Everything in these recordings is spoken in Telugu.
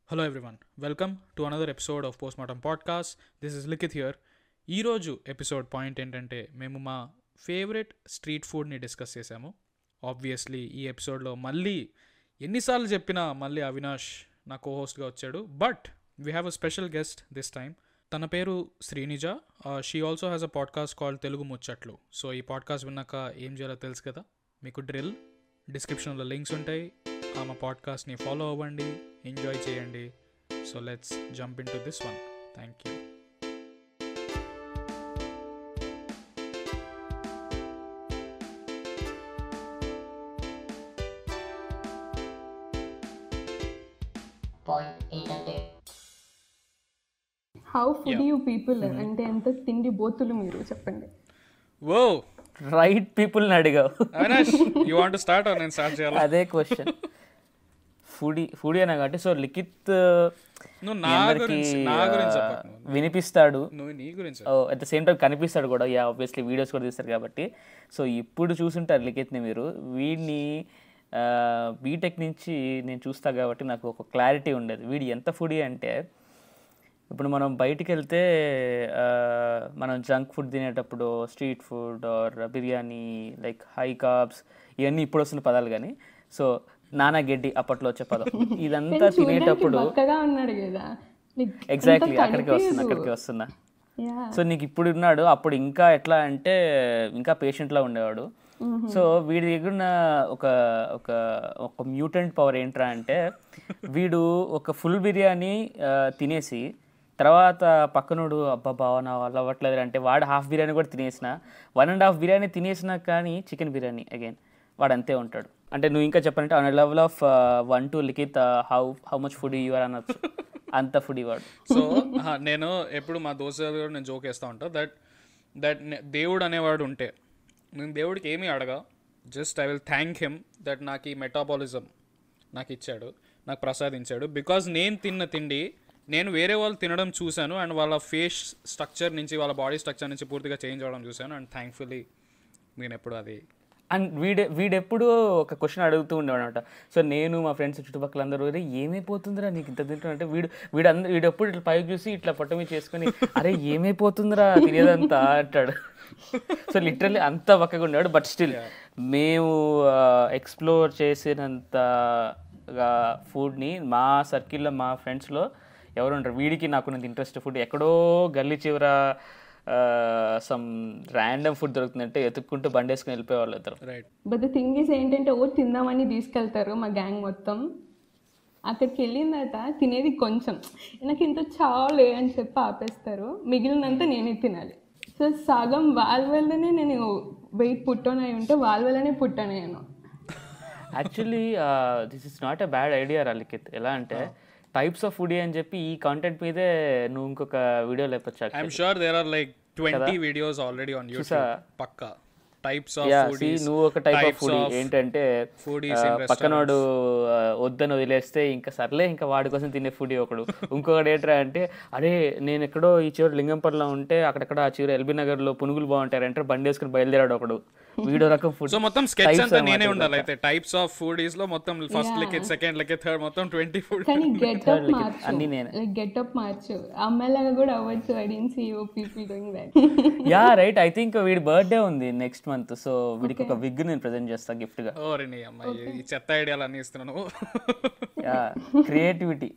Hello everyone welcome to another episode of Post Mortem podcast this is Likhith here ఈరోజు ఎపిసోడ్ పాయింట్ ఏంటంటే మేము మా ఫేవరెట్ స్ట్రీట్ ఫుడ్ని డిస్కస్ చేసాము ఆబ్వియస్లీ ఈ ఎపిసోడ్లో మళ్ళీ ఎన్నిసార్లు చెప్పినా మళ్ళీ అవినాష్ నా కో హోస్ట్గా వచ్చాడు but we have a special guest this time తన పేరు Srinija she also has a podcast call Telugu ముచ్చట్లు సో ఈ పాడ్కాస్ట్ విన్నాక ఏం చేయాలో తెలుసు కదా మీకు డ్రిల్ డిస్క్రిప్షన్లో లింక్స్ ఉంటాయి ఆ మా పాడ్కాస్ట్ని ఫాలో అవ్వండి ఎంజాయ్ చేయండి so let's jump into this one thank you point ఏంటంటే how food Yeah. You people అంటే ఎంత తిండి బోతులు మీరు చెప్పండి ఓ రైట్ పీపుల్ని అడిగావు అవినాష్ యూ వాంట్ స్టార్ట్ నేను స్టార్ట్ చేయాలి అదే క్వశ్చన్ ఫుడీ ఫుడీ అనే కాబట్టి సో లిఖిత్ నువ్వు మీ నా అందరికీ, గురించి నా గురించి ఆ, చెప్పకు నువ్వు. వినిపిస్తాడు నువ్వు నీ గురించి అట్ ద సేమ్ టైం కనిపిస్తాడు కూడా యా ఆబ్వియస్లీ వీడియోస్ కూడా తీస్తారు కాబట్టి సో ఇప్పుడు చూసుంటారు లిఖిత్ని మీరు వీడిని బీటెక్ నుంచి నేను చూస్తా కాబట్టి నాకు ఒక క్లారిటీ ఉండేది వీడు ఎంత ఫుడీ అంటే ఇప్పుడు మనం బయటికి వెళ్తే ఆ, మనం జంక్ ఫుడ్ తినేటప్పుడు street food or biryani like high carbs ఇవన్నీ ఇప్పుడు వస్తున్న పదాలు కానీ సో నానా గడ్డి అప్పట్లో వచ్చే పదం ఇదంతా తినేటప్పుడు బక్కగా ఉన్నాడు కదా Like, ఎగ్జాక్ట్లీ ఎంత అక్కడికి వస్తున్నా కనిపించదు. అక్కడికి వస్తున్నా Yeah. సో నీకు ఇప్పుడు ఉన్నాడు అప్పుడు ఇంకా ఎట్లా అంటే ఇంకా పేషెంట్లా ఉండేవాడు సో వీడి దగ్గర ఉన్న ఒక ఒక ఒక మ్యూటెంట్ పవర్ ఏంట్రా అంటే వీడు ఒక ఫుల్ బిర్యానీ ఆ, తినేసి తర్వాత పక్కనోడు అబ్బా బావ నా వల్ల అవ్వట్లేదు అంటే వాడు హాఫ్ బిర్యానీ కూడా తినేసిన వన్ అండ్ హాఫ్ బిర్యానీ తినేసినా కానీ చికెన్ బిర్యానీ అగైన్ వాడు అంతే ఉంటాడు అంటే నువ్వు ఇంకా చెప్పాలంటే on level of one two Likhith how how much food you are అనొచ్చు అంత ఫుడ్ వాడు సో నేను ఎప్పుడు మా దోస్తులు కూడా నేను జోక్ వేస్తూ ఉంటా దట్ దట్ దేవుడు అనేవాడు ఉంటే నేను దేవుడికి ఏమీ అడగా just I will thank him that నాకు ఈ మెటాబాలిజం నాకు ఇచ్చాడు నాకు ప్రసాదించాడు బికాజ్ నేను తిన్న తిండి నేను వేరే వాళ్ళు తినడం చూశాను అండ్ వాళ్ళ ఫేస్ స్ట్రక్చర్ నుంచి వాళ్ళ బాడీ స్ట్రక్చర్ నుంచి పూర్తిగా చేంజ్ అవ్వడం చూశాను అండ్ థ్యాంక్ఫుల్లీ నేను ఎప్పుడు అది అండ్ వీడు వీడెప్పుడు ఒక క్వశ్చన్ అడుగుతూ ఉండేవాడు అనమాట సో నేను మా ఫ్రెండ్స్ చుట్టుపక్కల అందరూ "అరే, ఏమైపోతుందిరా నీకు ఇంత తింటున్నా అంటే వీడు వీడు అందరూ వీడెప్పుడు ఇట్లా పైకి చూసి ఇట్లా పొట్ట మీద చేసుకొని అరే ఏమైపోతుందిరా తినేదంతా అంటాడు సో లిటరల్లీ అంత పక్కగా ఉండేవాడు బట్ స్టిల్ మేము ఎక్స్ప్లోర్ చేసినంత ఫుడ్ని మా సర్కిల్లో మా ఫ్రెండ్స్లో ఎవరు ఉంటారు వీడికి నాకున్నంత ఇంట్రెస్ట్ ఫుడ్ ఎక్కడో గల్లీ చివర సమ్ ర్యాండమ్ ఫుడ్ దొరుకుతుందంటే ఎత్తుక్కుంటూ బండేసుకుని వెళ్ళిపోయేవాళ్ళు ఇద్దరు right but the thing is ఏంటంటే ఓ తిందామని తీసుకెళ్తారు మా గ్యాంగ్ మొత్తం అక్కడికి వెళ్ళిందట తినేది కొంచెం నాకు ఇంత చాలే అని చెప్పి ఆపేస్తారు మిగిలినంతా నేనే తినాలి సో సగం వాళ్ళ వల్లనే నేను వెయిట్ పుట్టనై ఉంటే వాళ్ళ వల్లనే పుట్టనయ్యాను actually this is not a bad idea రాలికిత్ ఎలా అంటే టైప్స్ ఆఫ్ ఫుడ్ అని చెప్పి ఈ కాంటెంట్ మీదే నువ్వు ఇంకొక వీడియో లేపచ్చు I'm sure there are like twenty videos already on YouTube పక్కా టైప్స్ ఆఫ్ యా ఫుడీస్ నువ్వు ఒక టైప్ ఆఫ్ ఫుడ్ ఏంటంటే foodies ఆ, in పక్కనోడు ఆ, వద్దని వదిలేస్తే ఇంకా సర్లే ఇంకా వాడి కోసం తినే ఫుడ్ ఒకడు ఇంకొకటి ఏంట్రా అంటే అరే నేను ఎక్కడో ఈ చివరి లింగంపల్లిలో ఉంటే అక్కడక్కడ ఆ చివరి ఎల్బీ నగర్ లో పునుగులు బాగుంటారు అంటే బండి వేసుకుని బయలుదేరాడు ఒకడు వీడియో రకం ఫుడ్ సో మొత్తం స్కెచ్ అంతా నేనే ఉండాలి అయితే టైప్స్ ఆఫ్ ఫుడీస్ లో మొత్తం first Likhith second Likhith third మొత్తం ట్వంటీ ఫుడ్ కానీ గెటప్ మార్చు అన్ని నేనే. లైక్ గెటప్ మార్చు అమ్మాయిలాగా కూడా అవ్వచ్చు I didn't see you people doing that yeah right I think వీడి బర్త్డే ఉంది నెక్స్ట్ మంత్ సో వీడికి ఒక విగ్ నేను ప్రెజెంట్ చేస్తా గిఫ్ట్ గా ఓ నీ అమ్మాయి ఈ చెత్త ఐడియాలు అన్ని ఇస్తున్నాను yeah creativity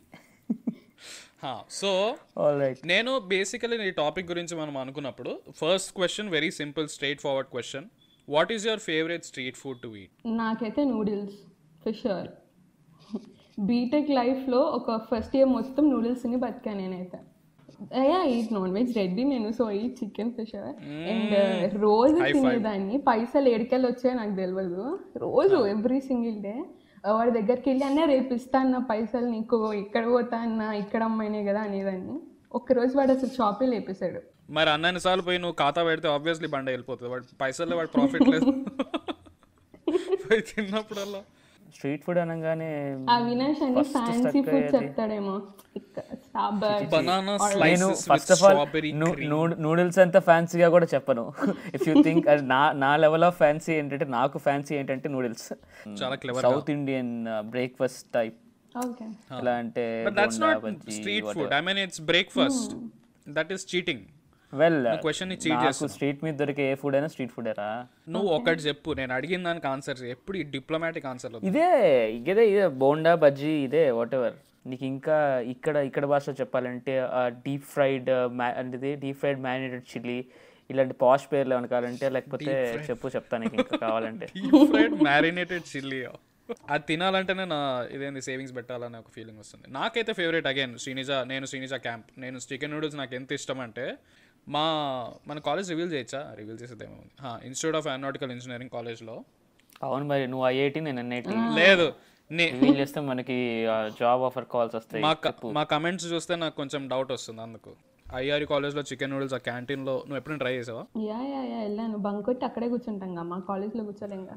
so all right నేను బేసికలీ ఈ టాపిక్ గురించి మనం అనుకున్నప్పుడు first question very simple straight forward question what is your favourite street food to eat నాకైతే నూడిల్స్ ఫర్ షూర్ బీటెక్ లైఫ్లో ఒక ఫస్ట్ ఇయర్ మొత్తం నూడిల్స్ని బతికా నేనైతే అయ్యా ఈట్ నాన్ వెజ్ రెడ్డి నేను సో ఈ చికెన్ ఫిష్ అండ్ రోజు తినేదాన్ని పైసలు ఏడికెళ్ళి వచ్చాయో నాకు తెలియదు రోజు ఎవ్రీ సింగిల్ డే వాడి దగ్గరికి వెళ్ళి అన్న రేపు ఇస్తా అన్న పైసలు నీకు ఇక్కడ పోతా అన్న ఇక్కడ అమ్మాయినే కదా అనేదాన్ని ఒక్కరోజు వాడు అసలు షాపే లేపేశాడు మరి అన్నన్ని సార్లు పోయి నువ్వు ఖాతా పెడితే ఆబ్వియస్లీ బండ వెళ్ళిపోతుంది వాడు పైసల్లో వాడు ప్రాఫిట్ లేదు పోయి తిన్నప్పుడల్లా స్ట్రీట్ ఫుడ్ అనగానే ఆ వినాష్ అన్ని ఫ్యాన్సీ ఫుడ్ చెప్తాడేమో స్టాబర్ బనానా నేను slices first of all noodles అంత ఫ్యాన్సీగా కూడా చెప్పను ఇఫ్ యూ థింక్ నా నా లెవెల్ ఆఫ్ ఫ్యాన్సీ ఏంటంటే నాకు ఫ్యాన్సీ ఏంటంటే నూడిల్స్ చాలా clever south Indian breakfast type okay ఎలా అంటే but that's bonda, not bajji, street whatever. Food I mean it's breakfast that is cheating well question ని cheat నాకు స్ట్రీట్ మీద దొరికే ఏ ఫుడ్ అయినా స్ట్రీట్ ఫుడ్ రా నువ్వు ఒకటి చెప్పు నేను అడిగిన దానికి ఆన్సర్ ఎప్పుడు ఈ డిప్లొమాటిక్ ఆన్సర్ ఇదే ఇదే ఇదే బోండా బజ్జీ ఇదే వాట్ ఎవర్ నీకు ఇంకా ఇక్కడ ఇక్కడ భాషలో చెప్పాలంటే డీప్ ఫ్రైడ్ అంటే డీప్ ఫ్రైడ్ మ్యారినేటెడ్ చిల్లీ ఇలాంటి పాష్ పేర్లు ఏమైనా కావాలంటే లేకపోతే చెప్పు చెప్తాను నీకు ఇంకా కావాలంటే ఫ్రైడ్ మ్యారినేటెడ్ చిల్లీ అది తినాలంటేనే నా ఇదేంది సేవింగ్స్ పెట్టాలనే ఒక ఫీలింగ్ వస్తుంది నాకైతే ఫేవరెట్ అగైన్ శ్రీనిజ నేను శ్రీనిజ క్యాంప్ నేను చికెన్ నూడిల్స్ నాకు ఎంత ఇష్టం అంటే మా మన కాలేజ్ రివీల్ చేయొచ్చా రివీల్ చేసేదేమో ఇన్స్టిట్యూట్ ఆఫ్ ఏరోనాటికల్ ఇంజనీరింగ్ కాలేజ్లో అవును మరి నువ్వు ఐఐటి నేను ఎన్ఐటి లేదు నే రివీల్ చేస్తే మనకి జాబ్ ఆఫర్ కాల్స్ వస్తాయి మా క- మా కమెంట్స్ చూస్తే నాకు కొంచెం డౌట్ వస్తుంది అందుకు ఐఆర్ కాలేజ్లో చికెన్ నూడిల్స్ ఆ క్యాంటీన్లో నువ్వు ఎప్పుడైనా ట్రై చేసావా యా యా యా వెళ్ళాను బంక్ కొట్టి అక్కడే కూర్చుంటాం కదా మా కాలేజ్లో కూర్చోలేంగా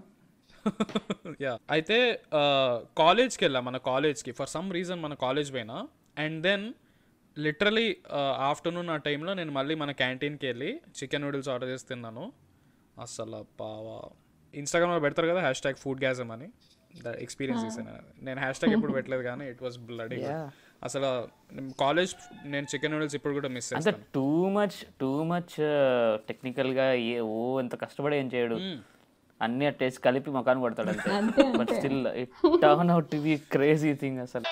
యా అయితే కాలేజ్కి వెళ్ళా మన కాలేజ్కి ఫర్ సమ్ రీజన్ మన కాలేజ్ పోయినా అండ్ దెన్ లిటరలీ ఆఫ్టర్నూన్ ఆ టైంలో నేను మళ్ళీ మన క్యాంటీన్కి వెళ్ళి చికెన్ నూడిల్స్ ఆర్డర్ చేసి తిన్నాను అసలు పావా ఇన్స్టాగ్రామ్లో పెడతారు కదా హ్యాష్ ట్యాగ్ ఫుడ్ గ్యాజమ్ అని ఎక్స్పీరియన్స్ చేశాను నేను హ్యాష్ ట్యాగ్ ఎప్పుడు పెట్టలేదు కానీ ఇట్ వాస్ బ్లడీ అసలు కాలేజ్ నేను చికెన్ నూడిల్స్ ఇప్పుడు కూడా మిస్ అంటే చేస్తాను too much too much technical గా ఏ ఓ ఎంత కష్టపడి ఏం చేయడు అన్ని టేస్ట్ కలిపి మకాన్ కొడతాడు అంతే అంతే but still it turn out to be crazy thing అసలు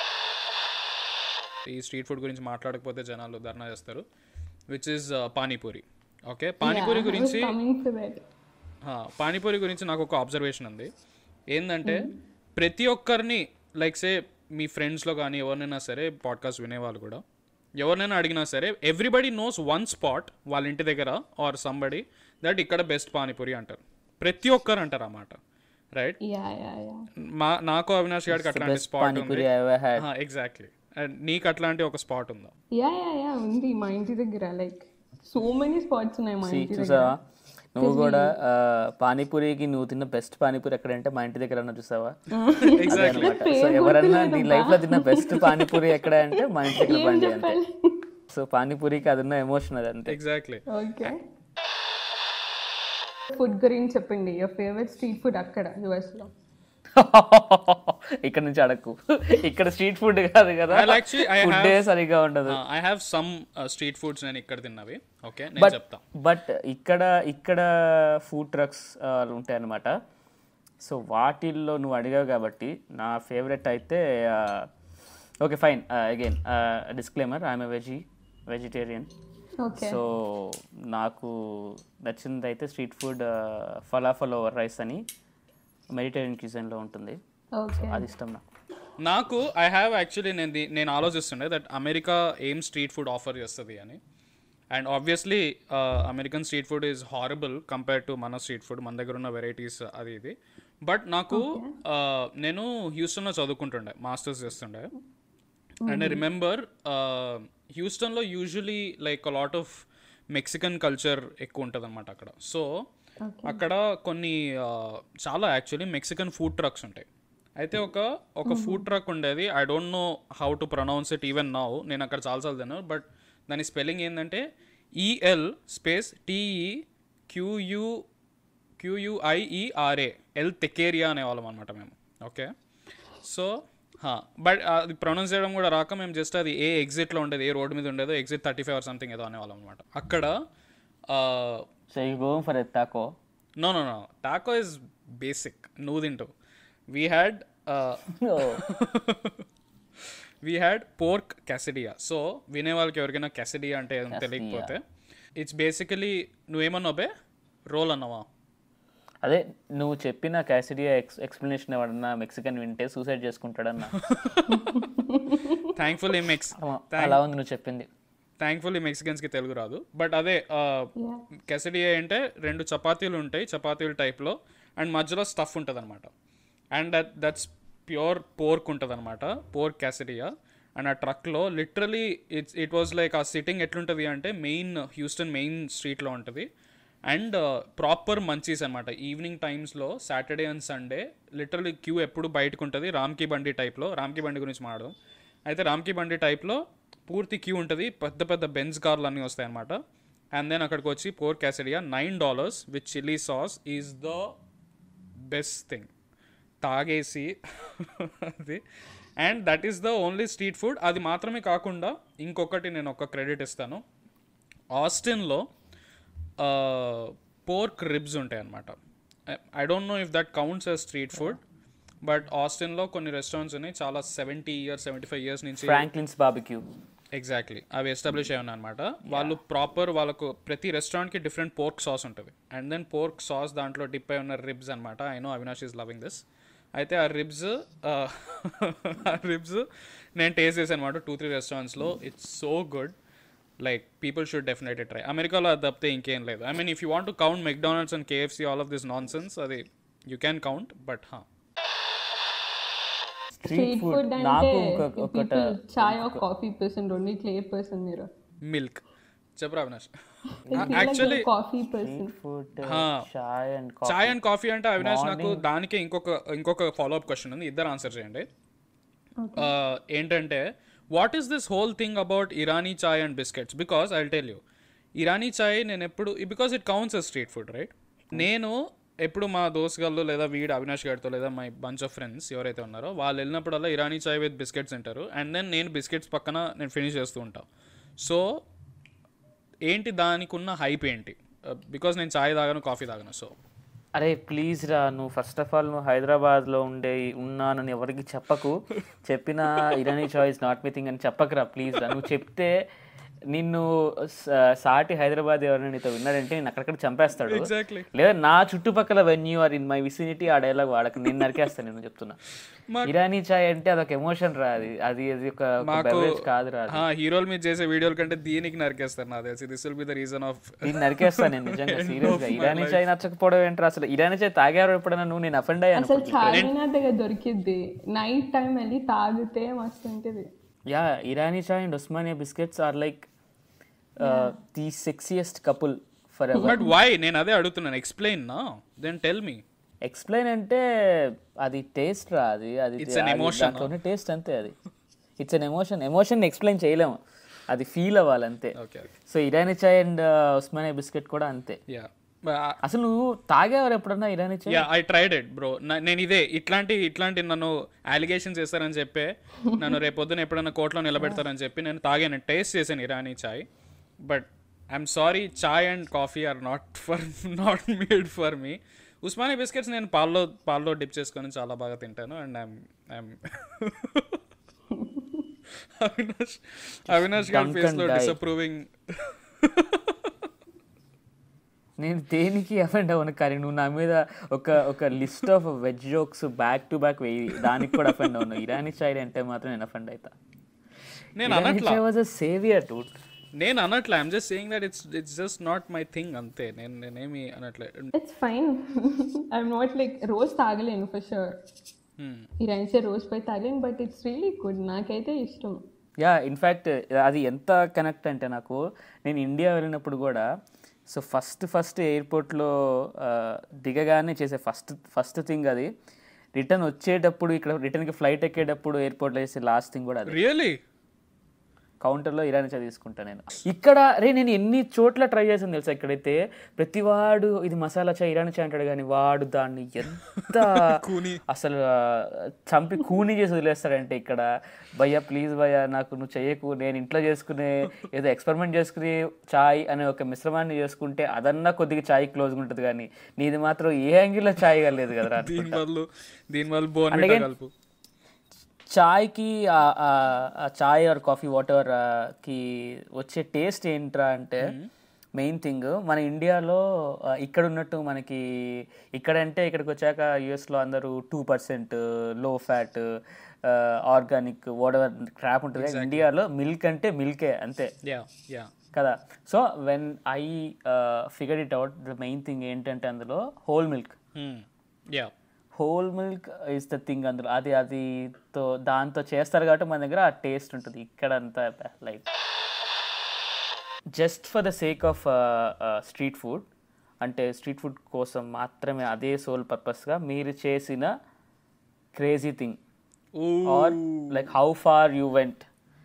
ఈ స్ట్రీట్ ఫుడ్ గురించి మాట్లాడకపోతే జనాలు ధర్నా చేస్తారు which is panipuri okay panipuri గురించి కమింగ్ టు దట్ ఆ, పానీపూరి గురించి నాకు ఒక అబ్జర్వేషన్ ఉంది ఏంటంటే ప్రతి ఒక్కరిని లైక్ సే మీ ఫ్రెండ్స్లో కానీ ఎవరినైనా సరే పాడ్కాస్ట్ వినేవాళ్ళు కూడా ఎవరినైనా అడిగినా సరే ఎవ్రీబడి నోస్ వన్ స్పాట్ వాళ్ళ ఇంటి దగ్గర ఆర్ సంబడి దట్ ఇక్కడ బెస్ట్ పానీపూరి అంటారు ప్రతి ఒక్కరు అంటారు అన్నమాట రైట్ యా యా యా మా నాకు అవినాష్ గారికి అట్లాంటి స్పాట్ ఉంది panipuri ever had exactly and నీకు అట్లాంటి ఒక స్పాట్ ఉందా యా యా యా ఉంది మా ఇంటి దగ్గర లైక్ సో మెనీ స్పాట్స్ ఉన్నాయి మా ఇంటి దగ్గర చూసావా నువ్వు కూడా ఆ, పానీపూరికి నువ్వు తిన్న బెస్ట్ పానీపూరి ఎక్కడంటే మా ఇంటి దగ్గర అన్న చూసావా ఎగ్జాక్ట్లీ సో ఎవరన్నా నీ లైఫ్ లో తిన్న బెస్ట్ పానీపూరి ఎక్కడ అంటే మా ఇంటి దగ్గర బండి అంతే సో పానీపూరికి అది ఉన్న ఎమోషన్ అది అంతే ఎగ్జాక్ట్లీ ఓకే ఫుడ్ గురించి చెప్పండి యువర్ ఫేవరెట్ స్ట్రీట్ ఫుడ్ అక్కడ యుఎస్ లో ఇక్కడ నుంచి అడక్కు ఇక్కడ స్ట్రీట్ ఫుడ్ కాదు కదా Well, actually, I ఫుడ్ సరిగా ఉండదు I have some street foods నేను ఇక్కడ తిన్నవి ఓకే నేను చెప్తా బట్ ఇక్కడ ఇక్కడ ఫుడ్ ట్రక్స్ ఉంటాయి అన్నమాట సో వాటిల్లో నువ్వు అడిగావు కాబట్టి నా ఫేవరెట్ అయితే okay fine again disclaimer I'm veggie vegetarian okay so నాకు నచ్చింది అయితే street food falafel over rice అని మెడిటేరియన్ క్యూజన్లో ఉంటుంది ఓకే అది ఇష్టం నాకు నాకు ఐ హ్యావ్ యాక్చువల్లీ నేను ది- నేను ఆలోచిస్తుండే దట్ అమెరికా ఏం స్ట్రీట్ ఫుడ్ ఆఫర్ చేస్తుంది అని and obviously American street food is horrible compare to మన స్ట్రీట్ ఫుడ్ మన దగ్గర ఉన్న వెరైటీస్ అది ఇది బట్ నాకు uh, నేను హ్యూస్టన్లో చదువుకుంటుండే మాస్టర్స్ చేస్తుండే అండ్ ఐ రిమెంబర్ హ్యూస్టన్లో usually like a lot of Mexican culture ఎక్కువ ఉంటుంది అనమాట అక్కడ సో అక్కడ కొన్ని ఆ, చాలా యాక్చువల్లీ మెక్సికన్ ఫుడ్ ట్రక్స్ ఉంటాయి అయితే ఒక ఒక ఫుడ్ ట్రక్ ఉండేది I don't know how to pronounce it even now నేను అక్కడ చాలాసార్లు తిన్నాను బట్ దాని స్పెల్లింగ్ ఏంటంటే E L space T E Q U Q U I E R A L taqueria అనేవాళ్ళం అనమాట మేము ఓకే సో బట్ అది ప్రొనౌన్స్ చేయడం కూడా రాక మేము జస్ట్ అది ఏ ఎగ్జిట్లో ఉండేది ఏ రోడ్ మీద ఉండేదో exit thirty five or something ఏదో అనేవాళ్ళం అనమాట అక్కడ so you go for a taco no no no taco is basic నువ్వు తింటావు we had we had pork quesadilla so వినే వాళ్ళకి ఎవరికైనా క్యాసిడియా అంటే ఏదో తెలియకపోతే ఇట్స్ బేసికలీ నువ్వేమన్నావు బే రోల్ అన్నావా అదే నువ్వు చెప్పిన క్యాసిడియా ఎక్స్ ఎక్స్ప్లెనేషన్ ఎవడన్నా మెక్సికన్ వింటే సూసైడ్ చేసుకుంటాడన్నా థ్యాంక్ఫుల్లీ మెక్స్ అలా ఉంది నువ్వు చెప్పింది థ్యాంక్ఫుల్లీ మెక్సికన్స్కి తెలుగు రాదు బట్ అదే కెసడియా అంటే రెండు చపాతీలు ఉంటాయి చపాతీలు టైప్లో అండ్ మధ్యలో స్టఫ్ ఉంటుంది అనమాట and that that's pure pork ఉంటుంది అనమాట పోర్క్ క్యాసడియా అండ్ ఆ ట్రక్లో literally it's it was like ఆ సిట్టింగ్ ఎట్లుంటుంది అంటే మెయిన్ హ్యూస్టన్ మెయిన్ స్ట్రీట్లో ఉంటుంది అండ్ ప్రాపర్ మంచీస్ అనమాట ఈవినింగ్ టైమ్స్లో Saturday and Sunday literally queue ఎప్పుడు బయటకు ఉంటుంది రామ్కి బండి టైప్లో రామ్కి బండి గురించి మాట్లాడడం అయితే రామ్కి బండి టైప్లో పూర్తి క్యూ ఉంటుంది పెద్ద పెద్ద బెంజ్ కార్లు అన్నీ వస్తాయి అనమాట అండ్ దెన్ అక్కడికి వచ్చి pork quesadilla nine dollars with chilli sauce is the best thing తాగేసి అది and that is the only street food అది మాత్రమే కాకుండా ఇంకొకటి నేను ఒక క్రెడిట్ ఇస్తాను ఆస్టిన్లో పోర్క్ రిబ్స్ ఉంటాయి అనమాట I don't know if that counts as street food but ఆస్టిన్లో కొన్ని రెస్టారెంట్స్ ఉన్నాయి చాలా seventy years seventy five years నుంచి ఫ్రాంక్లిన్స్ బాబిక్యూ ఎగ్జాక్ట్లీ అవి ఎస్టాబ్లిష్ అయి ఉన్నాయి అనమాట వాళ్ళు ప్రాపర్ వాళ్ళకు ప్రతి రెస్టారెంట్కి డిఫరెంట్ పోర్క్ సాస్ ఉంటుంది అండ్ దెన్ పోర్క్ సాస్ దాంట్లో డిప్ అయి ఉన్న రిబ్స్ అనమాట I know Avinash is loving this అయితే ఆ రిబ్స్ ఆ రిబ్స్ నేను టేస్ట్ చేశాను అనమాట two three రెస్టారెంట్స్లో it's so good like people should definitely try అమెరికాలో అది తప్పితే ఇంకేం లేదు I mean if you want to count McDonald's and KFC all of this nonsense అది యూ క్యాన్ కౌంట్ బట్ హా స్ట్రీట్ ఫుడ్ అంటే నాకు ఒక ఒకట people chai or coffee person రెండిట్లో ఏ పర్సన్ మీరు మిల్క్ చెప్పరా Avinash actually coffee person food హా. Chai and chai and coffee అంటే అవినాష్ నాకు దానికే ఇంకొక ఇంకొక ఫాలో అప్ క్వశ్చన్ ఉంది ఇద్దరు ఆన్సర్ చేయండి ఆ, ఏంటంటే what is this whole thing about Irani chai and biscuits because I tell you Irani chai నేను ఎప్పుడు because it counts a street food right నేను ఎప్పుడు మా దోస్తుగాళ్ళు లేదా వీడు అవినాష్ గారితో లేదా మై బంచ్ ఆఫ్ ఫ్రెండ్స్ ఎవరైతే ఉన్నారో వాళ్ళు వెళ్ళినప్పుడల్లా ఇరానీ చాయ్ విత్ బిస్కెట్స్ తింటారు అండ్ దెన్ నేను బిస్కెట్స్ పక్కన నేను ఫినిష్ చేస్తూ ఉంటాను సో ఏంటి దానికి ఉన్న హైప్ ఏంటి బికాస్ నేను చాయ్ తాగను కాఫీ తాగను సో అరే ప్లీజ్ రా నువ్వు ఫస్ట్ ఆఫ్ ఆల్ నువ్వు హైదరాబాద్లో ఉండే ఉన్నానని ఎవరికి చెప్పకు చెప్పిన Irani chai is not me thing అని చెప్పకురా ప్లీజ్ రా నువ్వు చెప్తే నిన్ను స- సాటి హైదరాబాద్ ఎవరైనా నీతో విన్నాడంటే నేను అక్కడక్కడ చంపేస్తాడు ఎగ్జాక్ట్లీ లేదా నా చుట్టుపక్కల when you are in my vicinity ఆ డైలాగ్ వాడక నేను నరికేస్తాను నేను చెప్తున్నా ఇరానీ చాయ్ అంటే అదొక ఎమోషన్ రా అది అది అది ఒక మాకు బెవరేజ్ కాదు రా అది. హీరోల మీద చేసే వీడియోల కంటే దీనికి నరికేస్తారు నాకు తెలిసి this will be the reason of దీన్ని నరికేస్తాను నేను నిజంగా సీరియస్ గా ఇరానీ చాయ్ నచ్చకపోవడం ఏంట్రా అసలు ఇరానీ చాయ్ తాగారు ఎప్పుడైనా నువ్వు నేను అఫెండ్ అయ్యాను అసలు చార్మినార్ దగ్గర దొరికిద్ది నైట్ టైం వెళ్ళి తాగితే మస్తు ఉంటుంది yeah Irani chai and Osmania biscuits are like the sexiest couple forever but why నేను అదే అడుగుతున్నాను ఎక్స్ప్లెయిన్ నా దెన్ టెల్ మీ ఎక్స్ప్లెయిన్ అంటే అది టేస్ట్ రా అది అది It's an అది emotion, దాంట్లోనే టేస్ట్ అంతే అది it's an emotion emotion explain చేయలేము అది ఫీల్ అవ్వాలి అంతే okay so Irani chai and Osmania biscuit కూడా అంతే యా అసలు నువ్వు తాగేవారు ఎప్పుడన్నా Irani chai yeah I tried it bro నేను ఇదే ఇట్లాంటి ఇట్లాంటి నన్ను అలిగేషన్స్ చేస్తారని చెప్పి నన్ను రేపొద్దున ఎప్పుడైనా కోర్టులో నిలబెడతారని చెప్పి నేను తాగాను టేస్ట్ చేశాను Irani chai but I'm sorry chai and coffee are not for not made for me Osmania biscuits నేను పాల్లో పాల్లో డిప్ చేసుకొని చాలా బాగా తింటాను and I'm I'm Avinash Avinash గారి dunk ఫేస్ and లో die. డిసప్రూవింగ్ నేను దేనికి అఫెండ్ అవ్వను కానీ నువ్వు నా మీద ఒక ఒక list of veg jokes back to back వేయి దానికి కూడా అఫెండ్ అవును ఇరానీ చాయ్ అంటే మాత్రం నేను అఫెండ్ అవుతా నేను ఇరానీ అనట్లా chai was a saviour dude నేను అనట్లే I'm just saying that it's it's just not my thing అంతే నేను నేనేమి అనట్లే it's fine I'm not like రోజు తాగలేను ఫర్ షూర్ Hmm. ఈ రైన్సే రోజు పోయి తాగలేను బట్ ఇట్స్ రియలీ గుడ్ నాకైతే ఇష్టం యా ఇన్ఫ్యాక్ట్ అది ఎంత కనెక్ట్ అంటే నాకు నేను ఇండియా వెళ్ళినప్పుడు కూడా సో ఫస్ట్ ఫస్ట్ ఎయిర్పోర్ట్లో దిగగానే చేసే ఫస్ట్ ఫస్ట్ థింగ్ అది రిటర్న్ వచ్చేటప్పుడు ఇక్కడ రిటర్న్కి ఫ్లైట్ ఎక్కేటప్పుడు ఎయిర్పోర్ట్లో చేసే లాస్ట్ థింగ్ కూడా అది రియలీ కౌంటర్లో ఇరానీ చాయ్ తీసుకుంటా నేను ఇక్కడ రే నేను ఎన్ని చోట్ల ట్రై చేసాను తెలుసా ఇక్కడైతే ప్రతివాడు ఇది మసాలా చాయ్ ఇరానీ చాయ్ అంటాడు కానీ వాడు దాన్ని ఎంత అసలు ఆ, చంపి కూని చేసి వదిలేస్తాడంటే ఇక్కడ భయ్యా ప్లీజ్ భయ్యా నాకు నువ్వు చెయ్యకు నేను ఇంట్లో చేసుకునే ఏదో ఎక్స్పెరిమెంట్ చేసుకుని చాయ్ అనే ఒక మిశ్రమాన్ని చేసుకుంటే అదన్నా కొద్దిగా చాయ్ క్లోజ్ ఉంటుంది కానీ నీది మాత్రం ఏ యాంగిల్లో చాయ్ కలేదు కదరా దీని వల్ల దీని వల్ల బోన్ And again- కలుపు చాయ్కి ఆ- ఆ- ఆ చాయ్ ఆర్ కాఫీ వాటర్ కి వచ్చే టేస్ట్ ఏంట్రా అంటే మెయిన్ థింగ్ మన ఇండియాలో ఆ, ఇక్కడ ఉన్నట్టు మనకి ఇక్కడంటే ఇక్కడికి వచ్చాక యుఎస్లో అందరూ two percent low fat organic whatever crap ఉంటుంది ఇండియాలో మిల్క్ అంటే మిల్కే అంతే యా యా కదా so when I figure it out the main thing ఏంటంటే అందులో whole milk yeah whole milk is the thing అందులో అది అది తో దాంతో చేస్తారు కాబట్టి మన దగ్గర ఆ టేస్ట్ ఉంటుంది ఇక్కడ అంతా like just for the sake of street food అంటే స్ట్రీట్ ఫుడ్ కోసం మాత్రమే అదే సోల్ పర్పస్గా మీరు చేసిన crazy thing or like how far you went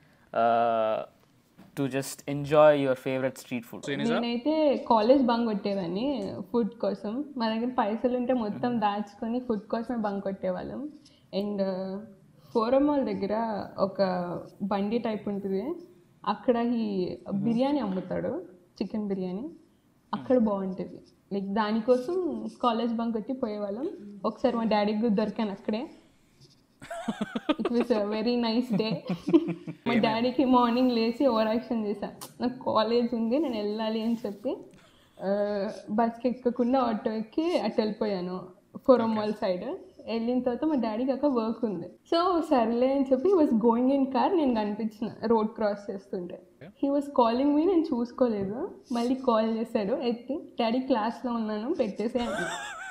to just enjoy your favourite street food నేనైతే కాలేజ్ బంక్ కొట్టేదాన్ని ఫుడ్ కోసం మా దగ్గర పైసలు ఉంటే మొత్తం దాచుకొని ఫుడ్ కోసమే బంక్ కొట్టేవాళ్ళం అండ్ ఫోరం మాల్ దగ్గర ఒక బండి టైప్ ఉంటుంది అక్కడ ఈ బిర్యానీ అమ్ముతాడు చికెన్ బిర్యానీ అక్కడ బాగుంటుంది లైక్ దానికోసం కాలేజ్ బంక్ కొట్టి పోయేవాళ్ళం ఒకసారి మా డాడీకి కూడా దొరికాను అక్కడే it was very nice day మా డాడీకి మార్నింగ్ లేచి ఓవర్ యాక్షన్ చేశా నాకు కాలేజ్ ఉంది నేను వెళ్ళాలి అని చెప్పి బస్కి ఎక్కకుండా ఆటో ఎక్కి అటు వెళ్ళిపోయాను ఫోరం మాల్ సైడ్ వెళ్ళిన తర్వాత మా డాడీకి ఒక వర్క్ ఉంది సో సర్లే అని చెప్పి వాజ్ గోయింగ్ ఇన్ కార్ నేను కనిపించిన రోడ్ క్రాస్ చేస్తుంటే హీ వాజ్ కాలింగ్ మీ నేను చూసుకోలేదు మళ్ళీ కాల్ చేశాడు ఎత్తి డాడీ క్లాస్లో ఉన్నాను పెట్టేసే అన్నా.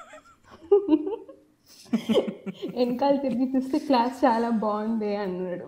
వెనకాల తిరిగి చూస్తే క్లాస్ చాలా బాగుంది అన్నాడు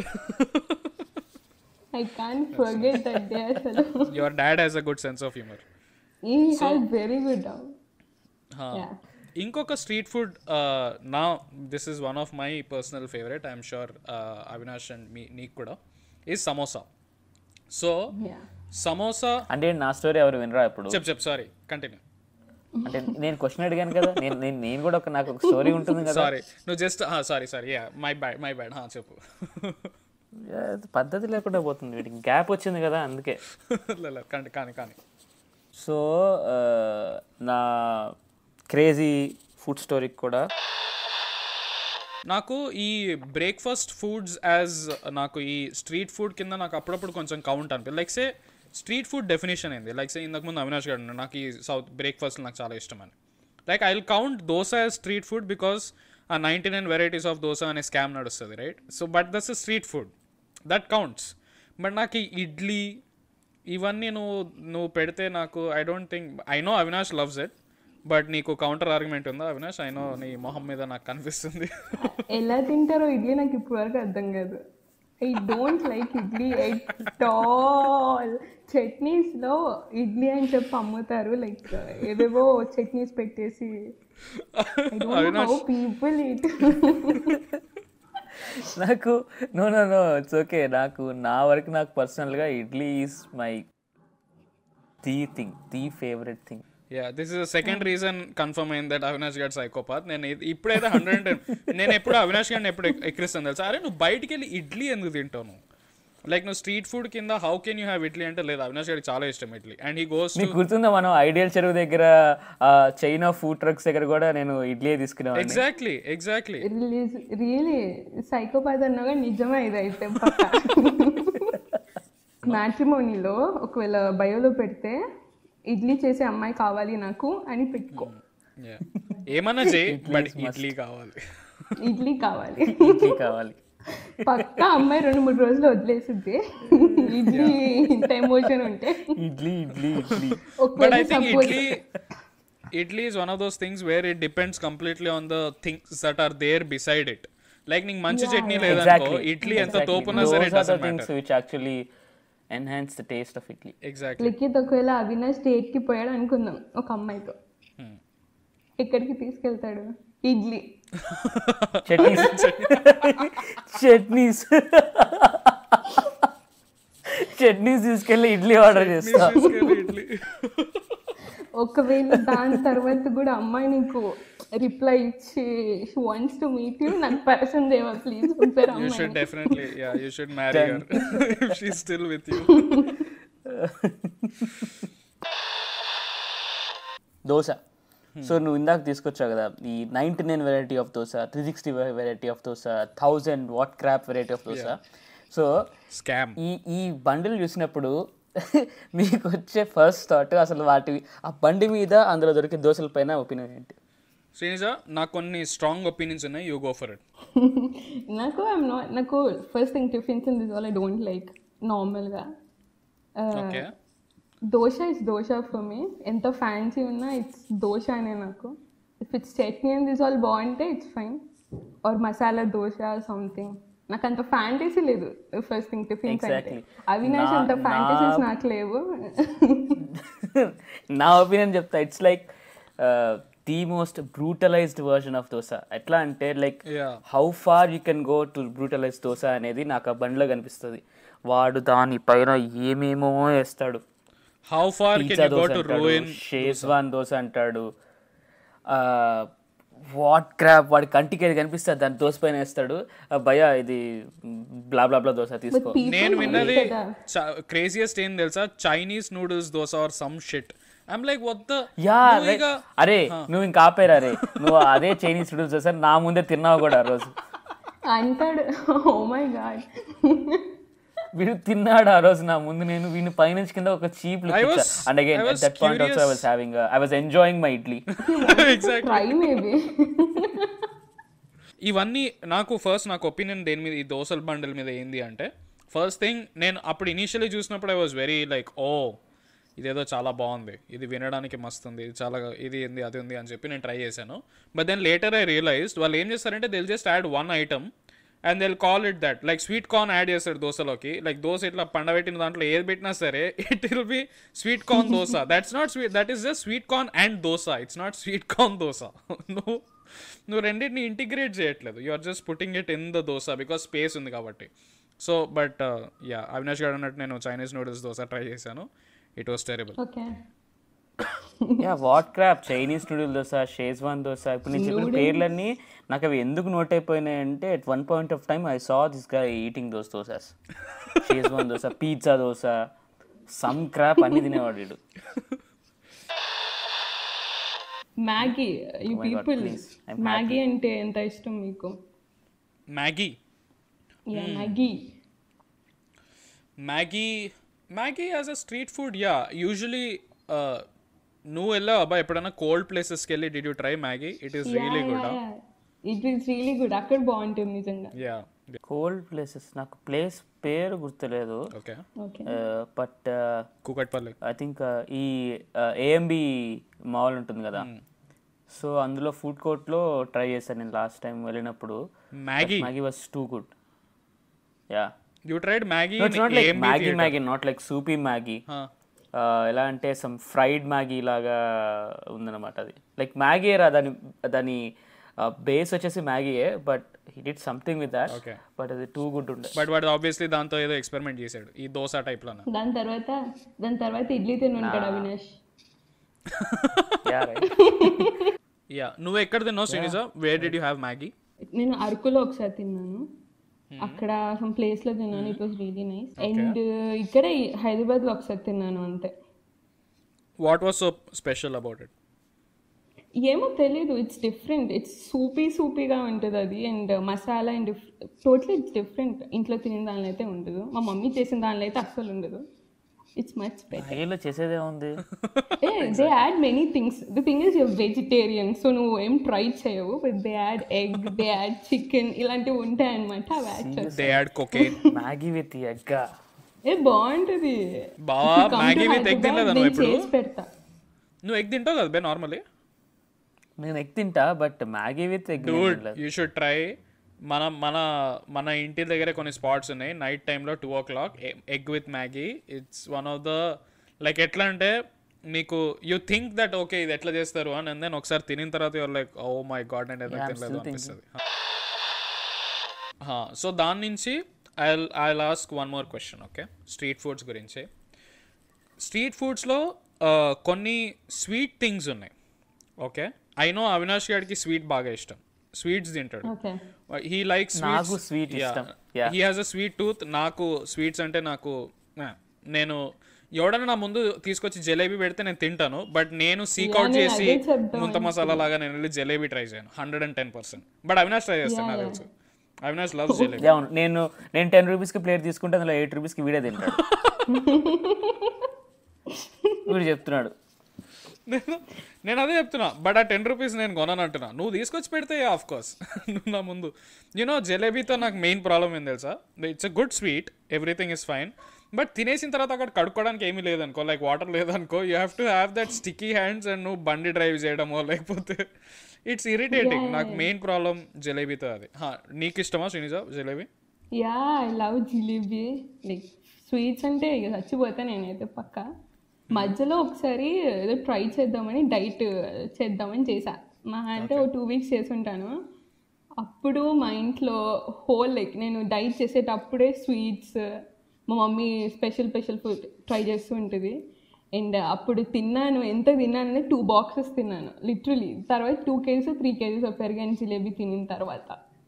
I can forget that day అసలు your dad has a good sense of humour he has very good Yeah. ఇంకొక స్ట్రీట్ ఫుడ్ నా this is one of my personal favourite I'm sure Avinash and me నీకు కూడా is samosa so ya samosa అంటే నా స్టోరీ ఎవరు వినరా ఇప్పుడు చెప్ చెప్ సారీ కంటిన్యూ అంటే నేను క్వశ్చన్ అడిగాను కదా నేను నేను నేను కూడా ఒక నాకు ఒక స్టోరీ ఉంటుంది కదా సారీ నువ్వు just sorry sorry ya my bad my bad చెప్పు Yeah, పద్ధతి లేకుండా పోతుంది వీటికి గ్యాప్ వచ్చింది కదా అందుకే లే, లే, కానీ కానీ కానీ సో నా క్రేజీ ఫుడ్ స్టోరీకి కూడా నాకు ఈ బ్రేక్ఫాస్ట్ ఫుడ్స్ యాజ్ నాకు ఈ స్ట్రీట్ ఫుడ్ కింద నాకు అప్పుడప్పుడు కొంచెం కౌంట్ అనిపి like say street food definition ఏంది లైక్ సే ఇంతకు ముందు అవినాష్ గారు అన్నాడు, నాకు ఈ సౌత్ బ్రేక్ఫాస్ట్ నాకు చాలా ఇష్టం అని like I will count dosa as street food because uh ninety nine varieties of dosa అనే స్కామ్ నడుస్తుంది right so but that's street food that counts but నాకు ఈ ఇడ్లీ ఇవన్నీ నువ్వు నువ్వు పెడితే నాకు I don't think I know Avinash loves it but నీకు కౌంటర్ ఆర్గ్యుమెంట్ ఉందా అవినాష్ ఐ నో నీ మొహం మీద నాకు కనిపిస్తుంది ఎలా తింటారో ఇడ్లీ నాకు ఇప్పుడు వరకు అర్థం కాదు I don't like idli at all చట్నీస్లో ఇడ్లీ అని చెప్పి అమ్ముతారు లైక్ ఏవేవో చట్నీస్ పెట్టేసి I don't how people it నాకు no no no it's okay నాకు నా వరకు నాకు పర్సనల్గా idli is my the thing the favourite thing ya this is second reason confirm అయింది దట్ అవినాష్ గారు సైకోపాత్ నేను ఇది- ఇప్పుడైతే హండ్రెడ్ అండ్ నేను ఎప్పుడు అవినాష్ గారిని ఎప్పుడు ఎక్- ఎక్కిరిస్తాను తెలుసా అరే నువ్వు బయటికి వెళ్ళి ఇడ్లీ ఎందుకు తింటావు నువ్వు లైక్ నువ్వు స్ట్రీట్ ఫుడ్ కింద how can you have idli అంటే లేదు అవినాష్ గారికి చాలా ఇష్టం idli and he goes to మీకు గుర్తుందా మనం ఐడియల్ చెరువు దగ్గర చైనా ఫుడ్ ట్రక్స్ దగ్గర కూడా నేను ఇడ్లీ తీసుకునేవాడిని exactly exactly release really psychopath అన్నగా నిజమే ఇదైతే మ్యాట్రిమోనీలో ఒకవేళ బయోలో పెడితే ఇడ్లీ చేసే అమ్మాయి కావాలి నాకు అని పెట్టుకో ఏమన్నా చేయి బట్ ఇడ్లీ కావాలి ఇడ్లీ కావాలి ఇడ్లీ కావాలి పక్కా అమ్మాయి రెండు మూడు రోజులు వదిలేసిద్ది ఇడ్లీ ఇంత ఎమోషన్ ఉంటే ఇడ్లీ ఇడ్లీ ఇడ్లీ బట్ ఐ ఒకవేళ think suppose- idli idli is one of those things where it depends completely on the things that are there beside it like నీకు మంచి చట్నీ లేదనుకో ఎగ్జాక్ట్లీ ఇడ్లీ ఎంత తోపున్నా సరే it doesn't things matter which actually enhance the taste of idli exactly Likhith ఒకవేళ అవినాష్ డేట్ కి పోయాడు అనుకుందాం ఒక అమ్మాయితో ఎక్కడికి తీసుకెళ్తాడు ఇడ్లీ చట్నీస్ చట్నీస్ చట్నీస్ తీసుకెళ్ళి ఇడ్లీ ఆర్డర్ చేస్తా ఇడ్లీ ఒకవేళ దాని తర్వాత కూడా అమ్మాయి నీకు రిప్లై ఇచ్చి she wants to meet you నాకు పర్సన్ దేవా ప్లీజ్ ఒకసారి యూ అమ్మాయి should definitely ya you should marry her if she still with you dosa so నువ్వు ఇందాక తీసుకొచ్చావు కదా ఈ ninety nine variety of dosa three sixty variety of dosa thousand what crap variety of dosa so scam ఈ ఈ బండిల్ చూసినప్పుడు మీకు వచ్చే ఫస్ట్ థాట్ అసలు వాటి ఆ బండి మీద అందులో దొరికే దోశల పైన ఒపీనియన్ ఏంటి శ్రీనిజ నాకు కొన్ని స్ట్రాంగ్ ఒపీనియన్స్ ఉన్నాయి యూ గో ఫర్ ఇట్ నాకు ఐమ్ నాట్ నాకు first thing tiffins in this all I don't like నార్మల్గా okay dosa is dosa for me ఎంత ఫ్యాన్సీ ఉన్నా ఇట్స్ దోశ అనే నాకు if it's chutney and this all బాగుంటే it's fine or masala dosa something నాకు అంత ఫ్యాంటసీ లేదు ఫస్ట్ థింగ్ టిఫిన్స్ అంటే Exactly. అవినాష్ నా- అంత ఫ్యాంటసీస్ నా- నాకు లేవు నా ఒపీనియన్ చెప్తా it's like the most brutalised version of dosa ఎట్లా అంటే like Yeah. How far you can go to brutalise dosa అనేది నాకు ఆ బండిలో కనిపిస్తుంది వాడు దాని పైన ఏమేమో వేస్తాడు how far can pizza you go dosa to అంటాడు రూయిన్ షేజ్వాన్ దోశ అంటాడు ఆ, వాట్ క్రాప్ వాడి కంటికి ఏది కనిపిస్తే దాన్ని దోశ పైన వేస్తాడు ఆ భయ ఇది బ్లా బ్లా బ్లా దోశ తీసుకో నేను విన్నది కదా. క్రేజియస్ట్ ఏం తెలుసా Chinese noodles dosa or some shit I'm like వద్ద యా అరే నువ్వు ఇంకా ఆపేరా రే నువ్వు అదే చైనీస్ నూడిల్స్ దోశ నా ముందే తిన్నావు కూడా ఆ రోజు అంటాడు ఓ మై గాడ్ వీడు వీడు తిన్నాడు ఆ రోజు నా ముందు నేను వీడిని పైనుంచి కింద ఒక cheap look I was- and again I was that point also I was having I was enjoying my idli exact try maybe ఇవన్నీ నాకు ఫస్ట్ నాకు ఒపీనియన్ దేని మీద ఈ దోసల బండిల్ మీద ఏంది అంటే ఫస్ట్ థింగ్ నేను అప్పుడు ఇనీషియలీ చూసినప్పుడు I was very like oh ఇదేదో చాలా బాగుంది ఇది వినడానికి మస్తు ఉంది ఇది చాలా ఇది ఏంది అది ఉంది అని చెప్పి నేను ట్రై చేశాను but then later I realised వాళ్ళు ఏం చేస్తారంటే they'll just add one item and they'll call it that like sweet corn add చేస్తాడు దోశలోకి లైక్ దోశ ఇట్లా పండబెట్టిన దాంట్లో ఏది పెట్టినా సరే it will be sweet corn dosa that's not sweet that is just sweet corn and dosa it's not sweet corn dosa నువ్వు నువ్వు రెండింటిని ఇంటిగ్రేట్ చేయట్లేదు you are just putting it in the dosa because space ఉంది కాబట్టి so but ya Avinash garu అన్నట్టు నేను చైనీస్ నూడిల్స్ దోశ ట్రై చేశాను it was terrible okay ya what crap Chinese noodle dosa Schezwan dosa ఇప్పుడు నేను చెప్పిన పేర్లన్నీ నాకు అవి ఎందుకు నోట్ అయిపోయినాయి అంటే at one point of time I saw this guy eating those dosas Schezwan dosa pizza dosa some crap అన్ని తినేవాడు వీడు మ్యాగీ ఈ my God, people please. I'm Maggi అంటే ఎంత ఇష్టం మీకు Maggi ya Maggi Maggi Maggi as a street food ya usually నువ్వు వెళ్ళావు అబ్బా ఎప్పుడైనా కోల్డ్ ప్లేసెస్కి వెళ్ళి did you try Maggi it is really good it is really good అక్కడ బాగుంటుంది నిజంగా యా కోల్డ్ ప్లేసెస్ నాకు ప్లేస్ పేరు గుర్తులేదు okay okay but Kukatpally I think ఈ ఏఎంబి మాల్ ఉంటుంది కదా సో అందులో ఫుడ్ కోర్ట్లో ట్రై చేశాను నేను లాస్ట్ టైం వెళ్ళినప్పుడు Maggi Maggi was too good ya you tried Maggi it's not like Maggi Maggi not like soupy Maggi ఎలా అంటే సమ్ ఫ్రైడ్ మ్యాగీ లాగా ఉందన్నమాట అది లైక్ మ్యాగీ రా దాని దాని బేస్ వచ్చేసి మ్యాగీయే but hit it something with that Okay. But అది టూ గుడ్ ఉండే బట్ వాడు ఆబ్వియస్లీ దాంతో ఏదో ఎక్స్పెరిమెంట్ చేశాడు ఈ దోశ టైప్లోనే దాని తర్వాత దాని తర్వాత ఇడ్లీ తిని ఉంటాడు అవినాష్ యా రైట్ యా నువ్వు ఎక్కడ తిన్నావు Sreenija where did you have Maggi నేను అరకులో ఒకసారి తిన్నాను అక్కడ సమ్ ప్లేస్ లో తిన్నాను it was really nice and ఇక్కడ హైదరాబాద్ లో ఒకసారి తిన్నాను అంతే what was so special about it ఏమో తెలీదు ఇట్స్ డిఫరెంట్ ఇట్స్ సూపీ సూపీగా ఉంటుంది అది and masala and totally it's different ఇంట్లో తినే దానిలో అయితే ఉండదు మా మమ్మీ చేసిన దానిలో అయితే అస్సలు ఉండదు ఇట్స్ మచ్ బెటర్ మ్యాగీలో చేసేదే ఉంది they add many things the thing is your vegetarian so నువ్వు ఏం ట్రై చేయవు but they add egg they add chicken ఇలాంటివి ఉంటాయి అనమాట అవి యాడ్ చేస్తారు they add cocaine Maggi with ఎగ్గా ఏ బాగుంటుంది బావా మ్యాగీ విత్ ఎగ్ తినలేదా నువ్వు ఎప్పుడు చేసి పెడతా నువ్వు ఎగ్ తింటావు కదా బే నార్మల్లీ నేను ఎగ్ తింటా but Maggi with egg dude you should try మన మన మన ఇంటి దగ్గర కొన్ని స్పాట్స్ ఉన్నాయి నైట్ టైంలో two o'clock egg with Maggi it's one of the like ఎట్లా అంటే నీకు యూ థింక్ దట్ ఓకే ఇది ఎట్లా చేస్తారు అని అండ్ దెన్ ఒకసారి తినిన తర్వాత your like oh my God నేను ఎందుకు తినలేదు అనిపిస్తుంది సో దాని నుంచి I I ask one more question okay street foods గురించి స్ట్రీట్ ఫుడ్స్లో కొన్ని స్వీట్ థింగ్స్ ఉన్నాయి ఓకే ఐ నో అవినాష్ గారికి స్వీట్ బాగా ఇష్టం స్వీట్స్ తింటాడు ఓకే హీ లైక్ నాకు sweet ఇష్టం. Yeah. He has a sweet tooth నాకు స్వీట్స్ అంటే నాకు yeah, నేను ఎవడన్నా నా ముందు తీసుకొచ్చి జలేబీ పెడితే నేను తింటాను బట్ నేను సీక్ అవుట్ నేను చేసి అదే చెప్దాం ముంత మసాలా లాగా నేను వెళ్ళి జలేబీ ట్రై చేయను hundred and ten percent but Avinash try చేస్తాను నాకు తెలుసు అవినాష్ లవ్స్ జలేబీ అవును నేను నేను టెన్ రూపీస్కి ప్లేట్ తీసుకుంటే అందులో ఎయిట్ రూపీస్కి వీడే తింటాడు వీడు చెప్తున్నాడు నేను నేను అదే చెప్తున్నా బట్ ఆ టెన్ రూపీస్ నేను కొనను అంటున్నా నువ్వు తీసుకొచ్చి పెడితే ఆఫ్ కోర్స్ నువ్వు నా ముందు యూనో జలేబీతో నాకు మెయిన్ ప్రాబ్లం ఏం తెలుసా it's a good sweet everything is fine but తినేసిన తర్వాత అక్కడ కడుక్కోవడానికి ఏమీ లేదనుకో లైక్ వాటర్ లేదనుకో you have to have that sticky hands and నువ్వు బండి డ్రైవ్ చేయడమో లేకపోతే ఇట్స్ ఇరిటేటింగ్ నాకు మెయిన్ ప్రాబ్లం జలేబీతో అది హా, నీకు ఇష్టమా Sreenija jalebi ya I love jalebi like sweets అంటే ఇక చచ్చిపోతా నేనైతే పక్క మధ్యలో ఒకసారి ఏదో ట్రై చేద్దామని డైట్ చేద్దామని చేసా మా అంటే ఓ టూ వీక్స్ చేసుంటాను అప్పుడు మా ఇంట్లో హోల్ లైక్ నేను డైట్ చేసేటప్పుడే స్వీట్స్ మా mummy special special food try చేస్తూ ఉంటుంది అండ్ అప్పుడు తిన్నాను ఎంత తిన్నానంటే టూ బాక్సెస్ తిన్నాను లిటరలీ తర్వాత టూ కేజీస్ త్రీ కేజీస్ పెరిగాను జిలేబీ తినిన తర్వాత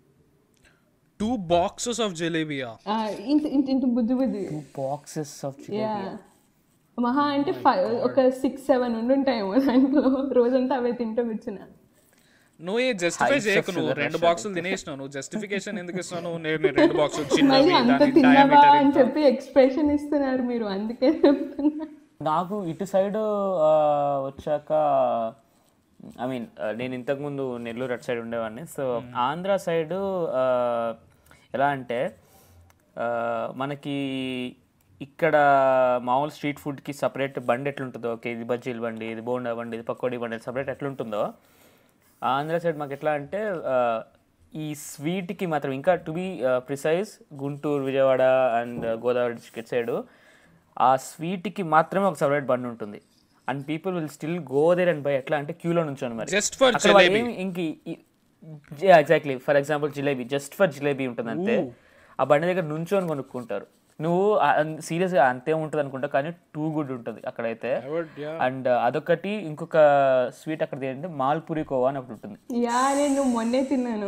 టూ బాక్సెస్ ఆఫ్ జలేబియా ఆ, ఇంత ఇంత ఇంత బుజ్జి బుజ్జి బాక్సెస్ ఆఫ్ యా మహా అంటే ఫైవ్ ఒక సిక్స్ సెవెన్ ఉండుంటాయేమో దాంట్లో రోజంతా అవే తింటూ కూర్చున్నా నువ్వు ఏ జస్టిఫై Heights of చేయకు నువ్వు sugar రెండు rush బాక్సులు తినేసినావు నువ్వు జస్టిఫికేషన్ ఎందుకు ఇస్తున్నావు నువ్వు నేను నేను రెండు బాక్సులు చిన్నవి మళ్ళీ అంత దాని తిన్నావా diameter అని ఇంత. చెప్పి ఎక్స్ప్రెషన్ ఇస్తున్నారు మీరు అందుకే చెప్తున్నా నాకు ఇటు సైడ్ వచ్చాక ఐ మీన్ నేను ఇంతకుముందు నెల్లూరు అటు సైడ్ ఉండేవాడిని సో ఆంధ్ర సైడ్ ఎలా అంటే ఆ, మనకి ఇక్కడ మామూలు స్ట్రీట్ ఫుడ్కి సపరేట్ బండి ఎట్లుంటుందో ఓకే ఇది బజ్జీల బండి ఇది బోండా బండి ఇది పకోడీ బండి సపరేట్ ఎట్లుంటుందో ఆంధ్ర సైడ్ మాకు ఎట్లా అంటే ఆ, ఈ స్వీట్కి మాత్రం ఇంకా to be precise Guntur Vijayawada and Godavari district side ఆ స్వీట్కి మాత్రమే ఒక సపరేట్ బండి ఉంటుంది and people will still go there and by ఎట్లా అంటే క్యూలో నుంచోని మరి Just for అక్కడ వాళ్ళు jalebi. ఏం ఇంక exactly for example jalebi just for jalebi ఉంటుంది అంతే ఆ బండి దగ్గర నుంచొని కొనుక్కుంటారు నువ్వు సీరియస్గా అంతే ఉంటుంది అనుకుంటా కానీ టూ గుడ్ ఉంటుంది అక్కడైతే I would, yeah. అండ్ అదొకటి ఇంకొక స్వీట్ అక్కడ ఏంటంటే మాల్పూరి కోవా అని ఒకటి ఉంటుంది యా నేను మొన్నే తిన్నాను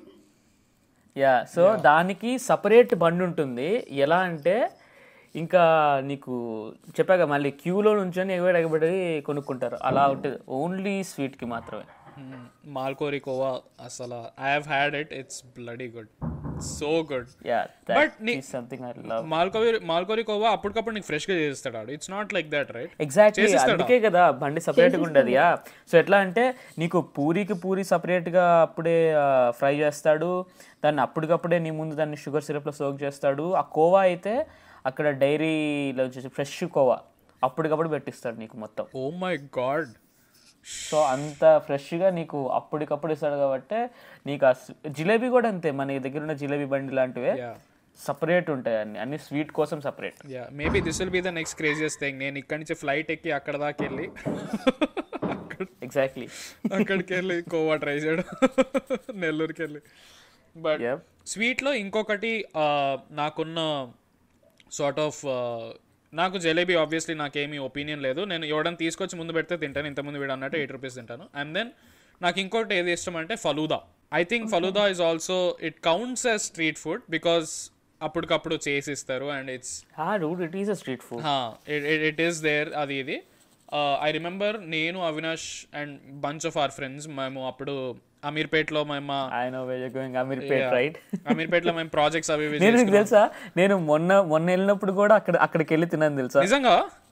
యా సో దానికి సపరేట్ బండి ఉంటుంది ఎలా అంటే ఇంకా నీకు చెప్పాక మళ్ళీ క్యూలో నుంచొని ఎగబడి ఎగబడి కొనుక్కుంటారు అలా ఉంటుంది ఓన్లీ స్వీట్కి మాత్రమే Hmm. మాల్కోరి కోవా అసలు I have had it it's bloody good so good yeah But that నీ- ఈస్ సంథింగ్ ఐ లవ్ మాల్కోరి మాల్కోరి కోవా అప్పటికప్పుడు నీకు ఫ్రెష్ గా చేస్తాడు ఆడు it's not like that right exactly చేసిస్తాడా? అందుకే కదా బండి సపరేట్గా ఉండదు యా సో ఎట్లా అంటే నీకు పూరికి పూరి సపరేట్గా అప్పుడే ఫ్రై చేస్తాడు దాన్ని అప్పటికప్పుడే నీ ముందు దాన్ని షుగర్ సిరప్లో సోక్ చేస్తాడు ఆ కోవా అయితే అక్కడ డైరీలో వచ్చేసి ఫ్రెష్ కోవా అప్పటికప్పుడు పెట్టిస్తాడు నీకు మొత్తం ఓ మై గాడ్ సో అంత ఫ్రెష్గా నీకు అప్పటికప్పుడు ఇస్తాడు కాబట్టి నీకు ఆ స్- జిలేబీ కూడా అంతే మన దగ్గర ఉన్న జిలేబీ బండి లాంటివే యా సపరేట్ ఉంటాయి అన్ని అన్ని స్వీట్ కోసం separate yeah maybe this will be the next craziest thing నేను ఇక్కడి నుంచి ఫ్లైట్ ఎక్కి అక్కడ దాకా వెళ్ళి అక్కడ ఎగ్జాక్ట్లీ అక్కడికి వెళ్ళి కోవా ట్రై చేయడం నెల్లూరుకి వెళ్ళి బట్ Yep. స్వీట్లో ఇంకొకటి ఆ, నాకున్న సార్ట్ ఆఫ్ నాకు జలేబీ ఆబ్వియస్లీ నాకేమీ ఒపీనియన్ లేదు నేను ఎవడని తీసుకొచ్చి ముందు పెడితే తింటాను ఇంతకుముందు వీడు అన్నట్టు ఎయిట్ రూపీస్ తింటాను అండ్ దెన్ నాకు ఇంకోటి ఏది ఇష్టం అంటే falooda I think falooda is also it counts as street food because అప్పటికప్పుడు చేసి ఇస్తారు and it's dude it is a street food it is there అది ఇది ఐ రిమెంబర్ నేను Avinash and bunch of our friends మేము అప్పుడు అమీర్పేట్లో మేము మా- I know where going Ameerpet Yeah. Right అమీర్పేట్లో మేము ప్రాజెక్ట్స్ అవి ఇవి నేను నీకు చేసుకున్నాం. తెలుసా నేను మొన్న మొన్న వెళ్ళినప్పుడు కూడా అక్కడ అక్కడికి వెళ్ళి తిన్నాను తెలుసా నిజంగా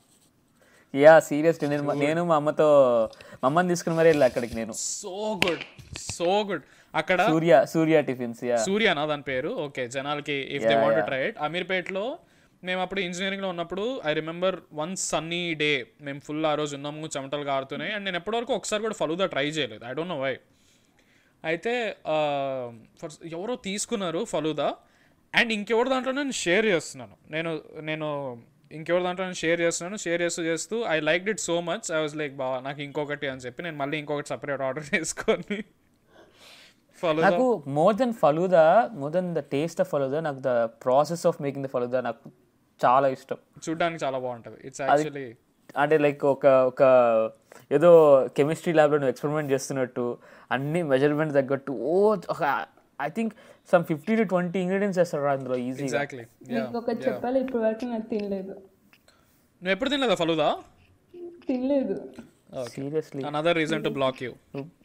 యా సీరియస్లీ నేను మా- నేను మా అమ్మతో మా అమ్మని తీసుకుని మరీ వెళ్ళి అక్కడికి నేను సో గుడ్ సో గుడ్ అక్కడ సూర్య సూర్య టిఫిన్స్ యా సూర్యనా దాని పేరు ఓకే జనాలకి if they want try it అమీర్పేట్లో మేము అప్పుడు ఇంజనీరింగ్లో ఉన్నప్పుడు I remember one sunny day మేము ఫుల్ ఆ రోజు ఉన్నాము చెమటలు కారుతున్నాయి అండ్ నేను ఎప్పటివరకు ఒకసారి కూడా ఫలుదా ట్రై చేయలేదు ఐ డోంట్ నో వై అయితే ఫస్ట్ ఎవరో తీసుకున్నారు ఫలుదా అండ్ ఇంకెవరి దాంట్లో నేను షేర్ చేస్తున్నాను నేను నేను ఇంకెవరి దాంట్లో నేను షేర్ చేస్తున్నాను షేర్ చేస్తూ చేస్తూ I like it so much I was like బావా నాకు ఇంకొకటి అని చెప్పి నేను మళ్ళీ ఇంకొకటి సపరేట్ ఆర్డర్ చేసుకొని ఫలుదా నాకు more than falooda more than the taste of falooda నాకు the process of making the falooda నాకు చాలా ఇష్టం చూడడానికి చాలా బాగుంటది ఇట్స్ యాక్చువల్లీ అంటే లైక్ ఒక ఒక ఏదో కెమిస్ట్రీ ల్యాబ్లో నువ్వు ఎక్స్పెరిమెంట్ చేస్తున్నట్టు అన్ని మెజర్మెంట్ తగ్గట్టు ఓ ఒక I think some fifty to twenty ingredients వేస్తారు అందులో ఈజీగా ఎగ్జాక్ట్లీ మీకు ఒకటి చెప్పాలి ఇప్పటి వరకు నాకు తినలేదు నువ్వు ఎప్పుడు తినలేదా ఫలుదా తినలేదు seriously another reason to block you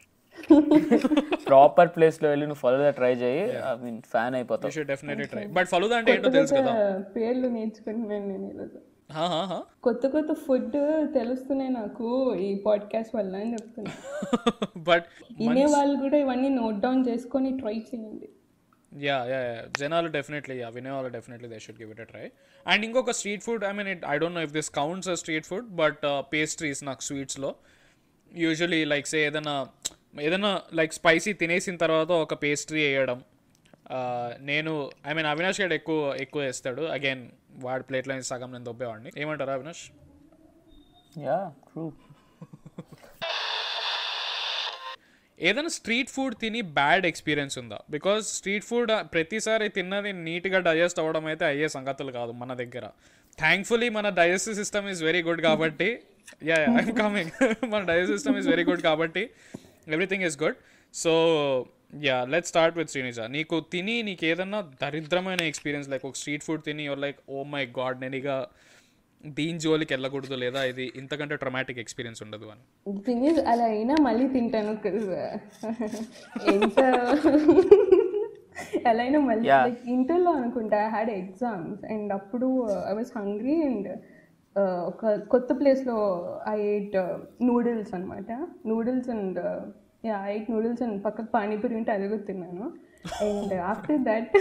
proper ప్లేస్లో వెళ్ళి నువ్వు ఫలూదా ట్రై చేయి ఐ మీన్ ఫ్యాన్ యూ అయిపోతావు should definitely try but falooda అంటే ఏంటో తెలుసు కదా పేర్లు నేర్చుకుంటున్నాను నేను ఈరోజు హా, హా, హా. కొత్త కొత్త ఫుడ్ తెలుస్తున్నాయి నాకు ఈ పాడ్కాస్ట్ వల్ల అని చెప్తున్నా బట్ వినే వాళ్ళు కూడా ఇవన్నీ నోట్ డౌన్ చేసుకొని ట్రై చేయండి యా యా జనాలు డెఫినెట్లీ యా వినేవాళ్ళు definitely they should give it try and ఇంకొక street food I mean it I don't know if this counts a street food but pastries నాకు స్వీట్స్లో యూజువలీ లైక్ సే ఏదైనా ఏదైనా లైక్ స్పైసీ తినేసిన తర్వాత ఒక పేస్ట్రీ వేయడం Uh, నేను ఐ మీన్ అవినాష్ గడ్ ఎక్కువ ఎక్కువ వేస్తాడు అగైన్ వాడి ప్లేట్లో సగం నేను దొబ్బేవాడిని ఏమంటారు అవినాష్ యా ట్రూ ఏదైనా స్ట్రీట్ ఫుడ్ తిని బ్యాడ్ ఎక్స్పీరియన్స్ ఉందా బికాజ్ స్ట్రీట్ ఫుడ్ ప్రతిసారి తిన్నది నీట్గా డైజెస్ట్ అవ్వడం అయితే అయ్యే సంగతులు కాదు మన దగ్గర థ్యాంక్ఫుల్లీ మన digestive system is very good కాబట్టి యా యా ఐమ్ కమింగ్ మన digest system is very good కాబట్టి everything is good so yeah let start with Srinija నీకు తిని నీకు ఏదన్నా దరిద్రమైన ఎక్స్పీరియన్స్ లైక్ ఒక స్ట్రీట్ ఫుడ్ తిని your like oh my God నేను ఇక దీని జోలికి వెళ్ళకూడదు లేదా ఇది ఇంతకంటే ట్రమాటిక్ ఎక్స్పీరియన్స్ ఉండదు అని థింగ్ ఇస్ అలా అయినా మళ్ళీ తింటాను 'cause, ఎంత ఎలా అయినా మళ్ళీ Yeah. లైక్ ఇంటర్లో అనుకుంటా ఐ హ్యాడ్ ఎగ్జామ్స్ అండ్ అప్పుడు ఐ వాజ్ హంగ్రీ అండ్ ఒక కొత్త ప్లేస్లో ఐ ఎయిట్ నూడిల్స్ అనమాట noodles and yeah I ate noodles and పక్కకు పానీపూరి ఉంటే అది కూడా తిన్నాను and after that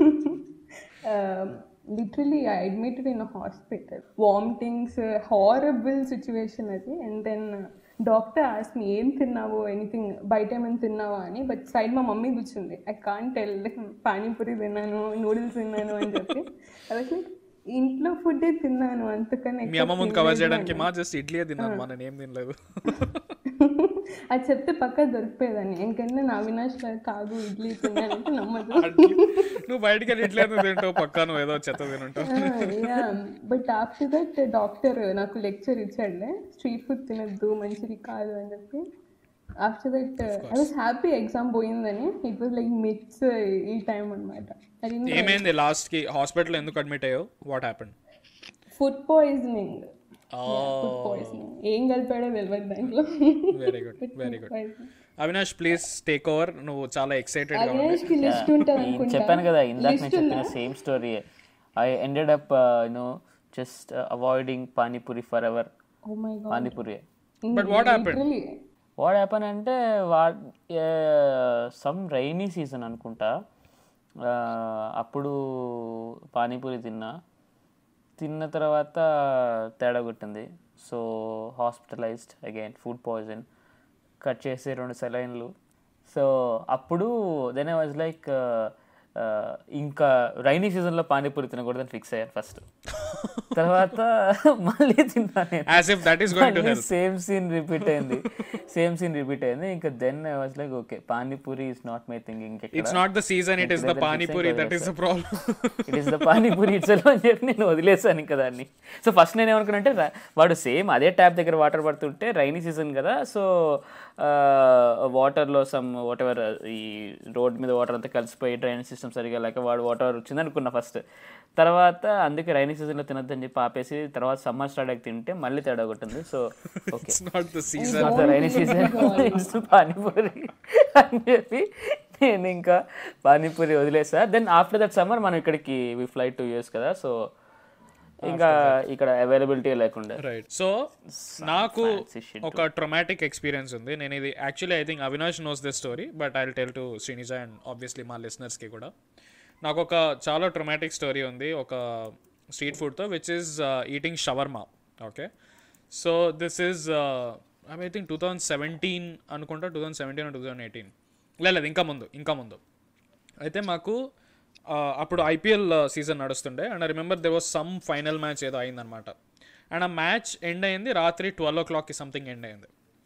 literally I admitted in hospital vomitings horrible situation అది అండ్ దెన్ డాక్టర్ ఆస్ మీ ఏం తిన్నావు ఎనీథింగ్ బయట ఏమైనా తిన్నావా అని బట్ సైడ్ మా మమ్మీ కూర్చుంది ఐ కాంట్ టెల్ పానీపూరి తిన్నాను నూడిల్స్ తిన్నాను అని చెప్పి అలా ఇంట్లో ఫుడ్ తిన్నాను అంతకన్నా మీ ఎక్కువ అమ్మ ముందు కవర్ తినలేదు చేయడానికి అని. మా జస్ట్ ఇడ్లీ తిన్నాను మా నేను ఏం తినలేదు అది చెప్తే పక్క దొరికిపోయేదాన్ని ఎందుకంటే నా అవినాష్ లాగా కాదు ఇడ్లీ తిన్నానంటే నమ్మదు నువ్వు బయటికి వెళ్ళి ఇడ్లీ ఎందుకు తింటావు పక్క నువ్వు ఏదో చెత్త తింటావు బట్ ఆఫ్టర్ దట్ డాక్టర్ నాకు లెక్చర్ ఇచ్చాడులే స్ట్రీట్ ఫుడ్ తినద్దు మంచిది కాదు అని చెప్పి after that I was happy exam పోయిందని ఇట్ వాజ్ లైక్ మిట్స్ ఈ టైం అనమాట అది ఏమైంది లాస్ట్ కి హాస్పిటల్ ఎందుకు అడ్మిట్ అయ్యావు what happened food poisoning food poisoning ఏం కలిపాడో తెలియదు దాంట్లో very good very good Avinash please take over నువ్వు చాలా ఎక్సైటెడ్ గా ఉంది అవినాష్ కి లిస్ట్ ఉంటుంది ఈ అనుకుంటా చెప్పాను కదా ఇందాక నేను లిస్ట్ ఉందా చెప్పిన same story I ended up you know just avoiding panipuri forever oh my god panipuri but what happened what happen అంటే వా సమ్ రైనీ సీజన్ అనుకుంటా Uh, అప్పుడు పానీపూరి తిన్నా తిన్న తర్వాత తేడా కొట్టింది so hospitalized again food poison cut చేసి రెండు సెలైన్లు సో అప్పుడు దెన్ ఐ వాజ్ లైక్ ఇంకా రైనీ సీజన్లో పానీపూరి తినకూడదని ఫిక్స్ అయ్యాను ఫస్ట్ తర్వాత మళ్ళీ తిన్నా నేను as if that is going to help same scene repeat అయింది సేమ్ సీన్ రిపీట్ అయింది ఇంకా then I was like okay panipuri is not my thing it's ఇంకెక్కడ not the season it is the panipuri that is the problem it is the panipuri it's అని చెప్పి నేను వదిలేసాను ఇంకా దాన్ని సో ఫస్ట్ నేను ఏమనుకున్నానంటే రా- వాడు సేమ్ అదే ట్యాప్ దగ్గర వాటర్ పడుతుంటే రైనీ సీజన్ కదా సో వాటర్లో సమ్ వాట్ ఎవర్ ఈ రోడ్ మీద వాటర్ అంతా కలిసిపోయి డ్రైనేజ్ సిస్టమ్ సరిగా లేక వాడు వాటర్ వచ్చింది అనుకున్నా ఫస్ట్ తర్వాత అందుకే రైనీ సీజన్లో తినొద్దని చెప్పి ఆపేసి తర్వాత సమ్మర్ స్టార్ట్ అయ్యి తింటే మళ్ళీ తేడా కొట్టింది so okay it's not the season not the rainy season panipuri అని చెప్పి నేను ఇంకా పానీపూరి వదిలేసా దెన్ ఆఫ్టర్ దట్ సమ్మర్ మనం ఇక్కడికి వి ఫ్లైట్ టూ ఇయర్స్ కదా సో ఇంకా ఇక్కడ అవైలబిలిటీ లేకుండా రైట్ సో నాకు fancy shit ఒక ట్రొమాటిక్ ఎక్స్పీరియన్స్ ఉంది నేను ఇది actually I think Avinash knows this story but I tell to Srinija and obviously మా లిసనర్స్కి కూడా నాకు ఒక చాలా ట్రొమాటిక్ స్టోరీ ఉంది ఒక స్ట్రీట్ ఫుడ్తో which is eating shawarma okay so this is I think two thousand seventeen అనుకుంటా two thousand seventeen two thousand eighteen లేదు ఇంకా ముందు ఇంకా ముందు అయితే మాకు ఆ, అప్పుడు ఐపీఎల్ సీజన్ నడుస్తుండే and I remember they was some final match ఏదో అయిందనమాట అండ్ ఆ మ్యాచ్ ఎండ్ అయింది రాత్రి ట్వెల్వ్ ఓ క్లాక్కి సంథింగ్ ఎండ్ అయింది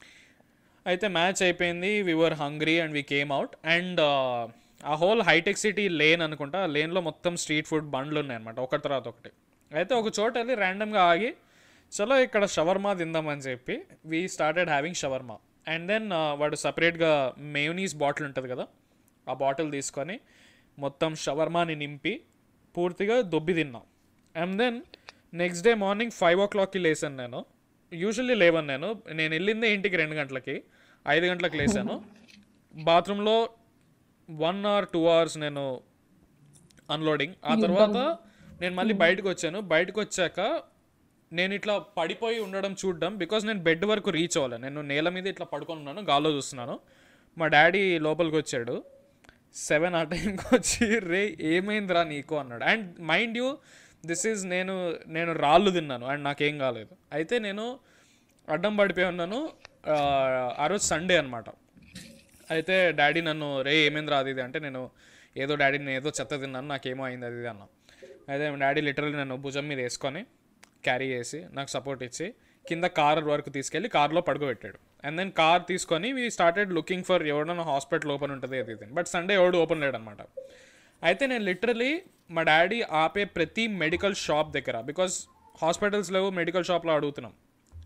అయితే మ్యాచ్ అయిపోయింది we were hungry and we came out and ఆ హోల్ హైటెక్ సిటీ లేన్ అనుకుంటా ఆ లేన్లో మొత్తం స్ట్రీట్ ఫుడ్ బండ్లు ఉన్నాయన్నమాట ఒకటి తర్వాత ఒకటి అయితే ఒక చోట వెళ్ళి ర్యాండమ్గా ఆగి చలో ఇక్కడ షవర్మా తిందామని చెప్పి we started having shawarma and then వాడు సపరేట్గా మేయోనీస్ బాటిల్ ఉంటుంది కదా ఆ బాటిల్ తీసుకొని మొత్తం షవర్మాని నింపి పూర్తిగా దొబ్బి తిన్నాం and then next day morning five ఓ క్లాక్కి లేసాను నేను యూజువల్లీ లేవను నేను నేను వెళ్ళిందే ఇంటికి రెండు గంటలకి ఐదు గంటలకు లేసాను బాత్రూంలో వన్ అవర్ టూ అవర్స్ నేను అన్లోడింగ్ ఆ తర్వాత నేను మళ్ళీ బయటకు వచ్చాను బయటకు వచ్చాక నేను ఇట్లా పడిపోయి ఉండడం చూడడం బికాజ్ నేను బెడ్ వరకు రీచ్ అవ్వాలి నేను నేల మీద ఇట్లా పడుకొని ఉన్నాను గాల్లో చూస్తున్నాను మా డాడీ లోపలికి వచ్చాడు సెవెన్ ఆ టైంకి వచ్చి రే ఏమైందిరా నీకు అన్నాడు and mind you this is నేను నేను రాళ్ళు తిన్నాను అండ్ నాకేం కాలేదు అయితే నేను అడ్డం పడిపోయి ఉన్నాను ఆ, ఆ రోజు సండే అనమాట అయితే డాడీ నన్ను రే ఏమైంది రాదు ఇది అంటే నేను ఏదో డాడీ నేను ఏదో చెత్త తిన్నాను నాకేమో అయింది అది ఇది అన్నా అయితే డాడీ లిటరల్లీ నన్ను భుజం మీద వేసుకొని క్యారీ చేసి నాకు సపోర్ట్ ఇచ్చి కింద కార్ వరకు తీసుకెళ్ళి కార్లో పడుకోబెట్టాడు అండ్ దెన్ కార్ తీసుకొని వీ స్టార్టెడ్ లుకింగ్ ఫర్ ఎవడన్నా హాస్పిటల్ ఓపెన్ ఉంటుంది అది ఇది బట్ సండే ఎవడు ఓపెన్ లేడనమాట అయితే నేను లిటరలీ మా డాడీ ఆపే ప్రతి మెడికల్ షాప్ దగ్గర బికాస్ హాస్పిటల్స్ లేవు మెడికల్ షాప్లో అడుగుతున్నాం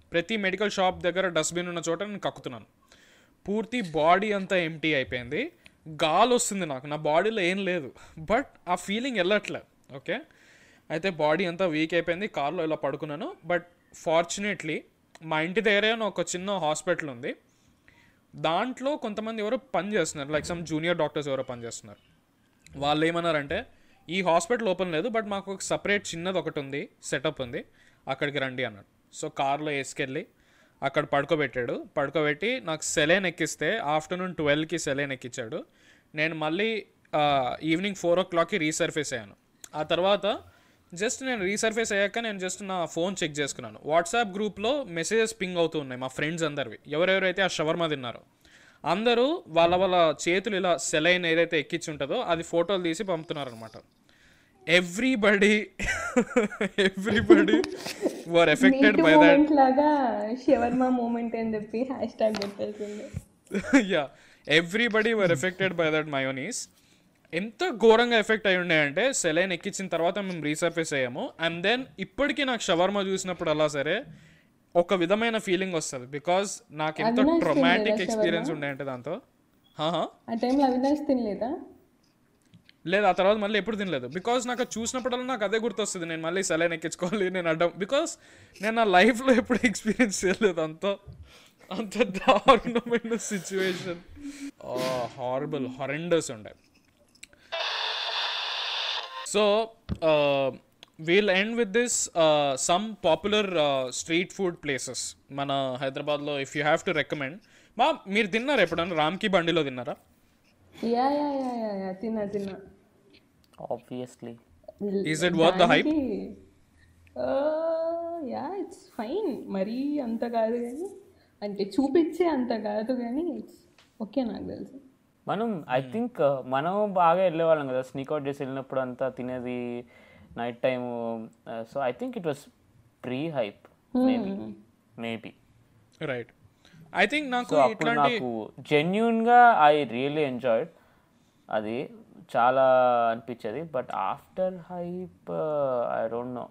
ప్రతి మెడికల్ షాప్ దగ్గర డస్ట్బిన్ ఉన్న చోట నేను కక్కుతున్నాను పూర్తి బాడీ అంతా ఎంటీ అయిపోయింది గాలి వస్తుంది నాకు నా బాడీలో ఏం లేదు బట్ ఆ ఫీలింగ్ వెళ్ళట్లే ఓకే అయితే బాడీ అంతా వీక్ అయిపోయింది కార్లో ఇలా పడుకున్నాను బట్ ఫార్చునేట్లీ మా ఇంటి దగ్గరే ఒక చిన్న హాస్పిటల్ ఉంది దాంట్లో కొంతమంది ఎవరో పని చేస్తున్నారు లైక్ సమ్ జూనియర్ డాక్టర్స్ ఎవరో పని చేస్తున్నారు వాళ్ళు ఏమన్నారంటే ఈ హాస్పిటల్ ఓపెన్ లేదు బట్ మాకు ఒక సపరేట్ చిన్నది ఒకటి ఉంది సెటప్ ఉంది అక్కడికి రండి అన్నాడు సో కార్లో వేసుకెళ్ళి అక్కడ పడుకోబెట్టాడు పడుకోబెట్టి నాకు సెలైన్ ఎక్కిస్తే ఆఫ్టర్నూన్ ట్వెల్వ్కి సెలైన్ ఎక్కించాడు నేను మళ్ళీ ఈవినింగ్ ఫోర్ ఓ క్లాక్కి రీసర్ఫేస్ అయ్యాను ఆ తర్వాత జస్ట్ నేను రీసర్ఫేస్ అయ్యాక నేను జస్ట్ నా ఫోన్ చెక్ చేసుకున్నాను వాట్సాప్ గ్రూప్లో మెసేజెస్ పింగ్ అవుతూ ఉన్నాయి మా ఫ్రెండ్స్ అందరివి ఎవరెవరైతే ఆ షవర్మా తిన్నారో అందరూ వాళ్ళ వాళ్ళ చేతులు ఇలా సెలైన్ ఏదైతే ఎక్కించి ఉంటుందో అది ఫోటోలు తీసి పంపుతున్నారు అనమాట everybody everybody were affected by that moment లాగా షవర్మా మూమెంట్ అని చెప్పి హ్యాష్ ట్యాగ్ పెట్టేసింది yeah everybody were affected by that mayonnaise ఎంత ఘోరంగా ఎఫెక్ట్ అయి ఉన్నాయంటే సెలైన్ ఎక్కించిన తర్వాత మేము రీసర్ఫేస్ అయ్యాము అండ్ దెన్ ఇప్పటికీ నాకు షవర్మా చూసినప్పుడు అలా సరే ఒక విధమైన ఫీలింగ్ వస్తుంది బికాజ్ నాకు ఎంత అవినాష్ ట్రొమాటిక్ తినలేదా ఎక్స్పీరియన్స్ ఉండే అంటే దాంతో హాహా ఆ టైంలో అవినాష్ తినలేదా లేదు ఆ తర్వాత మళ్ళీ ఎప్పుడు తినలేదు బికాజ్ నాకు అది చూసినప్పుడల్లా నాకు అదే గుర్తొస్తుంది నేను మళ్ళీ సెలైన్ ఎక్కించుకోవాలి నేను అడ్డం బికాస్ నేను నా లైఫ్లో ఎప్పుడు ఎక్స్పీరియన్స్ చేయలేదు అంత అంత దారుణమైన సిచ్యువేషన్ హారబుల్ హొరెండర్స్ ఉండే so we'll end with this some popular street food places మన హైదరాబాద్లో if you have to recommend మా మీరు తిన్నారా ఎప్పుడన్నా రామ్కి బండిలో తిన్నారా yeah yeah yeah yeah yeah తిన్నా తిన్నా obviously Is it worth the hype? Yeah it's fine మరీ అంత కాదు కానీ అంటే చూపించే అంత కాదు కానీ ఇట్స్ ఓకే నాకు తెలుసు మనం ఐ థింక్ మనం బాగా వెళ్ళేవాళ్ళం కదా స్నీక్ అవుట్ చేసి వెళ్ళినప్పుడు అంతా తినేది night time so I think it was pre hype maybe maybe right I think నాకు సో అప్పుడు ఇట్లాంటి నాకు జెన్యున్గా ఐ రియల్లీ ఎంజాయ్డ్ అది చాలా అనిపించేది but after hype I don't know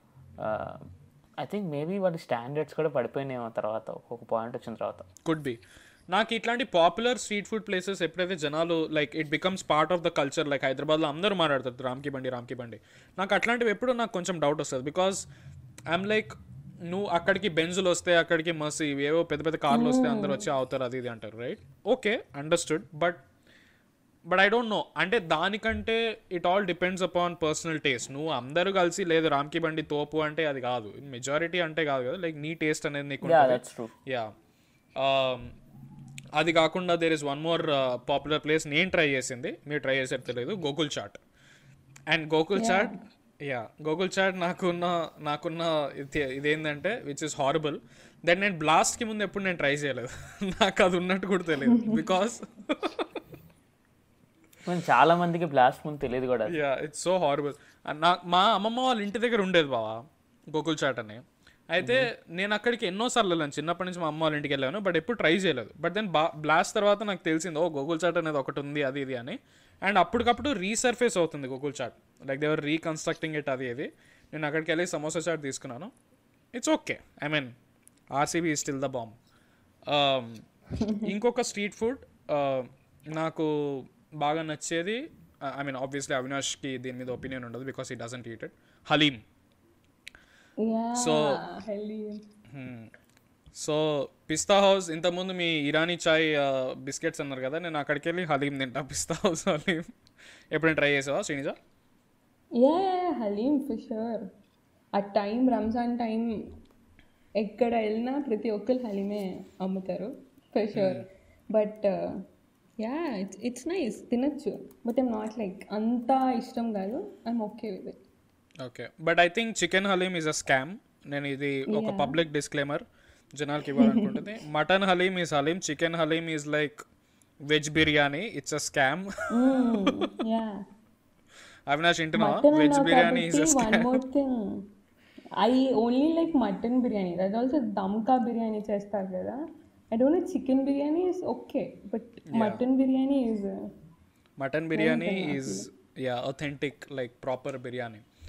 I think maybe వాటి స్టాండర్డ్స్ కూడా పడిపోయినాయేమో తర్వాత ఒక పాయింట్ వచ్చిన తర్వాత కుడ్ బి నాకు ఇట్లాంటి పాపులర్ స్ట్రీట్ ఫుడ్ ప్లేసెస్ ఎప్పుడైతే జనాలు like it becomes part of the culture like హైదరాబాద్లో అందరూ మాట్లాడతారు రామ్కి బండి రామ్కి బండి నాకు అట్లాంటివి ఎప్పుడు నాకు కొంచెం డౌట్ వస్తుంది బికాస్ ఐఎమ్ లైక్ నువ్వు అక్కడికి బెంజులు వస్తే అక్కడికి మసి ఏవో పెద్ద పెద్ద కార్లు వస్తే అందరూ వచ్చి అవుతారు అది ఇది అంటారు right okay understood but but I don't know అంటే దానికంటే it all depends upon personal taste నువ్వు అందరూ కలిసి లేదు రామ్కి బండి తోపు అంటే అది కాదు మెజారిటీ అంటే కాదు కదా లైక్ నీ టేస్ట్ అనేది నీకు యా ఉంటుంది. దట్స్ ట్రూ యా అది కాకుండా there is one more popular place నేను ట్రై చేసింది మీరు ట్రై చేసారు తెలియదు గోకుల్ చాట్ అండ్ గోకుల్ చాట్ యా గోకుల్ చాట్ నాకున్న నాకున్న ఇది- ఇదేంటంటే విచ్ ఇస్ హారబుల్ దెన్ నేను బ్లాస్ట్కి ముందు ఎప్పుడు నేను ట్రై చేయలేదు నాకు అది ఉన్నట్టు కూడా తెలియదు బికాస్ మనం చాలా మందికి బ్లాస్ట్ ముందు తెలియదు కూడా యా ఇట్స్ సో హారబుల్ నా మా అమ్మమ్మ వాళ్ళ ఇంటి దగ్గర ఉండేది బావా గోకుల్ చాట్ అని అయితే నేను అక్కడికి ఎన్నోసార్లు వెళ్ళాను చిన్నప్పటి నుంచి మా అమ్మ వాళ్ళ ఇంటికి వెళ్ళాను బట్ ఎప్పుడు ట్రై చేయలేదు బట్ దెన్ బా బ్లాస్ట్ తర్వాత నాకు తెలిసింది ఓ గూగుల్ చాట్ అనేది ఒకటి ఉంది అది ఇది అని అండ్ అప్పటికప్పుడు రీసర్ఫేస్ అవుతుంది Google chat like they were reconstructing it అది ఇది నేను అక్కడికి వెళ్ళి సమోసా చాట్ తీసుకున్నాను it's okay I mean RCB still the bomb ఇంకొక స్ట్రీట్ ఫుడ్ నాకు బాగా నచ్చేది ఐ మీన్ ఆబ్వియస్లీ అవినాష్కి దీని మీద ఒపీనియన్ ఉండదు because he doesn't eat it haleem yeah So- healthy so Pista House ఇంతకుముందు మీ ఇరానీ చాయ్ బిస్కెట్స్ అన్నారు కదా నేను అక్కడికి వెళ్ళి హలీం తింటా పిస్తా హౌస్ హలీం ఎప్పుడైనా ట్రై చేసావా Srinija yeah haleem for sure ఆ టైం రంజాన్ టైం ఎక్కడ వెళ్ళినా ప్రతి ఒక్కరు హలీమే అమ్ముతారు for sure but yeah it's it's nice తినచ్చు బట్ ఐమ్ నాట్ లైక్ అంత ఇష్టం కాదు I'm okay with it okay but I think chicken haleem is a scam నేను ఇది ఒక పబ్లిక్ డిస్క్లైమర్ జనాలకి ఇవ్వాలనుకుంటుంది mutton haleem is haleem chicken haleem is like veg biryani it's a scam yeah Avinash ఇంటున్నా mutton veg అన్నావు బిర్యానీ ఈజ్ కాబట్టి uh one scam more thing I only like mutton biryani that also దమ్కా బిర్యానీ చేస్తారు కదా I don't know chicken biryani is okay but mutton biryani is mutton biryani is yeah authentic like proper biryani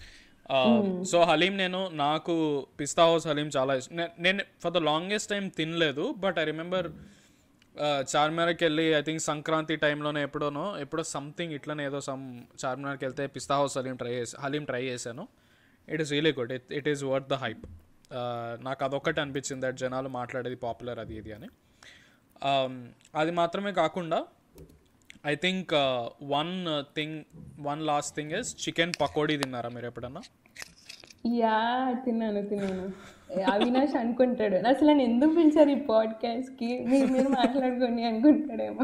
so haleem నేను నాకు పిస్తా హౌస్ హలీం చాలా ఇష్టం నే- నేను ఫర్ ద లాంగెస్ట్ టైం తినలేదు బట్ ఐ రిమెంబర్ చార్మినార్కి వెళ్ళి ఐ థింక్ సంక్రాంతి టైంలోనే ఎప్పుడోనో ఎప్పుడో సంథింగ్ ఇట్లనే ఏదో సమ్ చార్మినార్కి వెళ్తే పిస్తా హౌస్ హలీం ట్రై చేసి హలీం ట్రై చేశాను it is really good it it is worth the hype నాకు అదొక్కటి అనిపించింది దట్ జనాలు మాట్లాడేది పాపులర్ అది ఇది అని Um, అది మాత్రమే కాకుండా I think one thing one last thing is chicken pakodi తిన్నారా మీరు ఎప్పుడన్నా యా తిన్నాను తిన్నాను అవినాష్ అనుకుంటాడు అసలు నన్ను ఎందుకు పిలిచారు ఈ podcast కి మీరు మీరు మాట్లాడుకోండి అనుకుంటాడేమో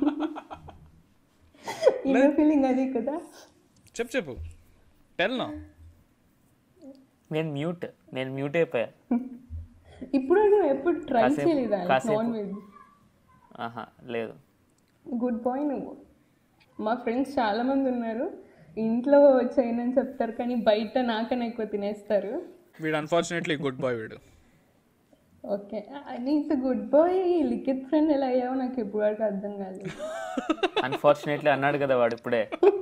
ఇదో ఫీలింగ్ అది కదా చెప్పు చెప్పు టెల్ నా నేను మ్యూట్ నేను మ్యూట్ అయిపోయా ఇప్పుడు నువ్వు ఎప్పుడు ట్రై కాసేపు- చేయలేదా కాసేపు. నాన్ వెజ్ ఆహా లేదు గుడ్ బాయ్ నువ్వు మా ఫ్రెండ్స్ చాలా మంది ఉన్నారు ఇంట్లో చేయనని చెప్తారు కానీ బయట నాకన్నా ఎక్కువ తినేస్తారు వీడు అన్ఫార్చునేట్లీ గుడ్ బాయ్ వీడు ఓకే నీకు గుడ్ బాయ్ లిఖిత్ ఫ్రెండ్ ఎలా అయ్యావో నాకు ఇప్పుడు వరకు అర్థం కాలేదు అన్ఫార్చునేట్లీ అన్నాడు కదా వాడు ఇప్పుడే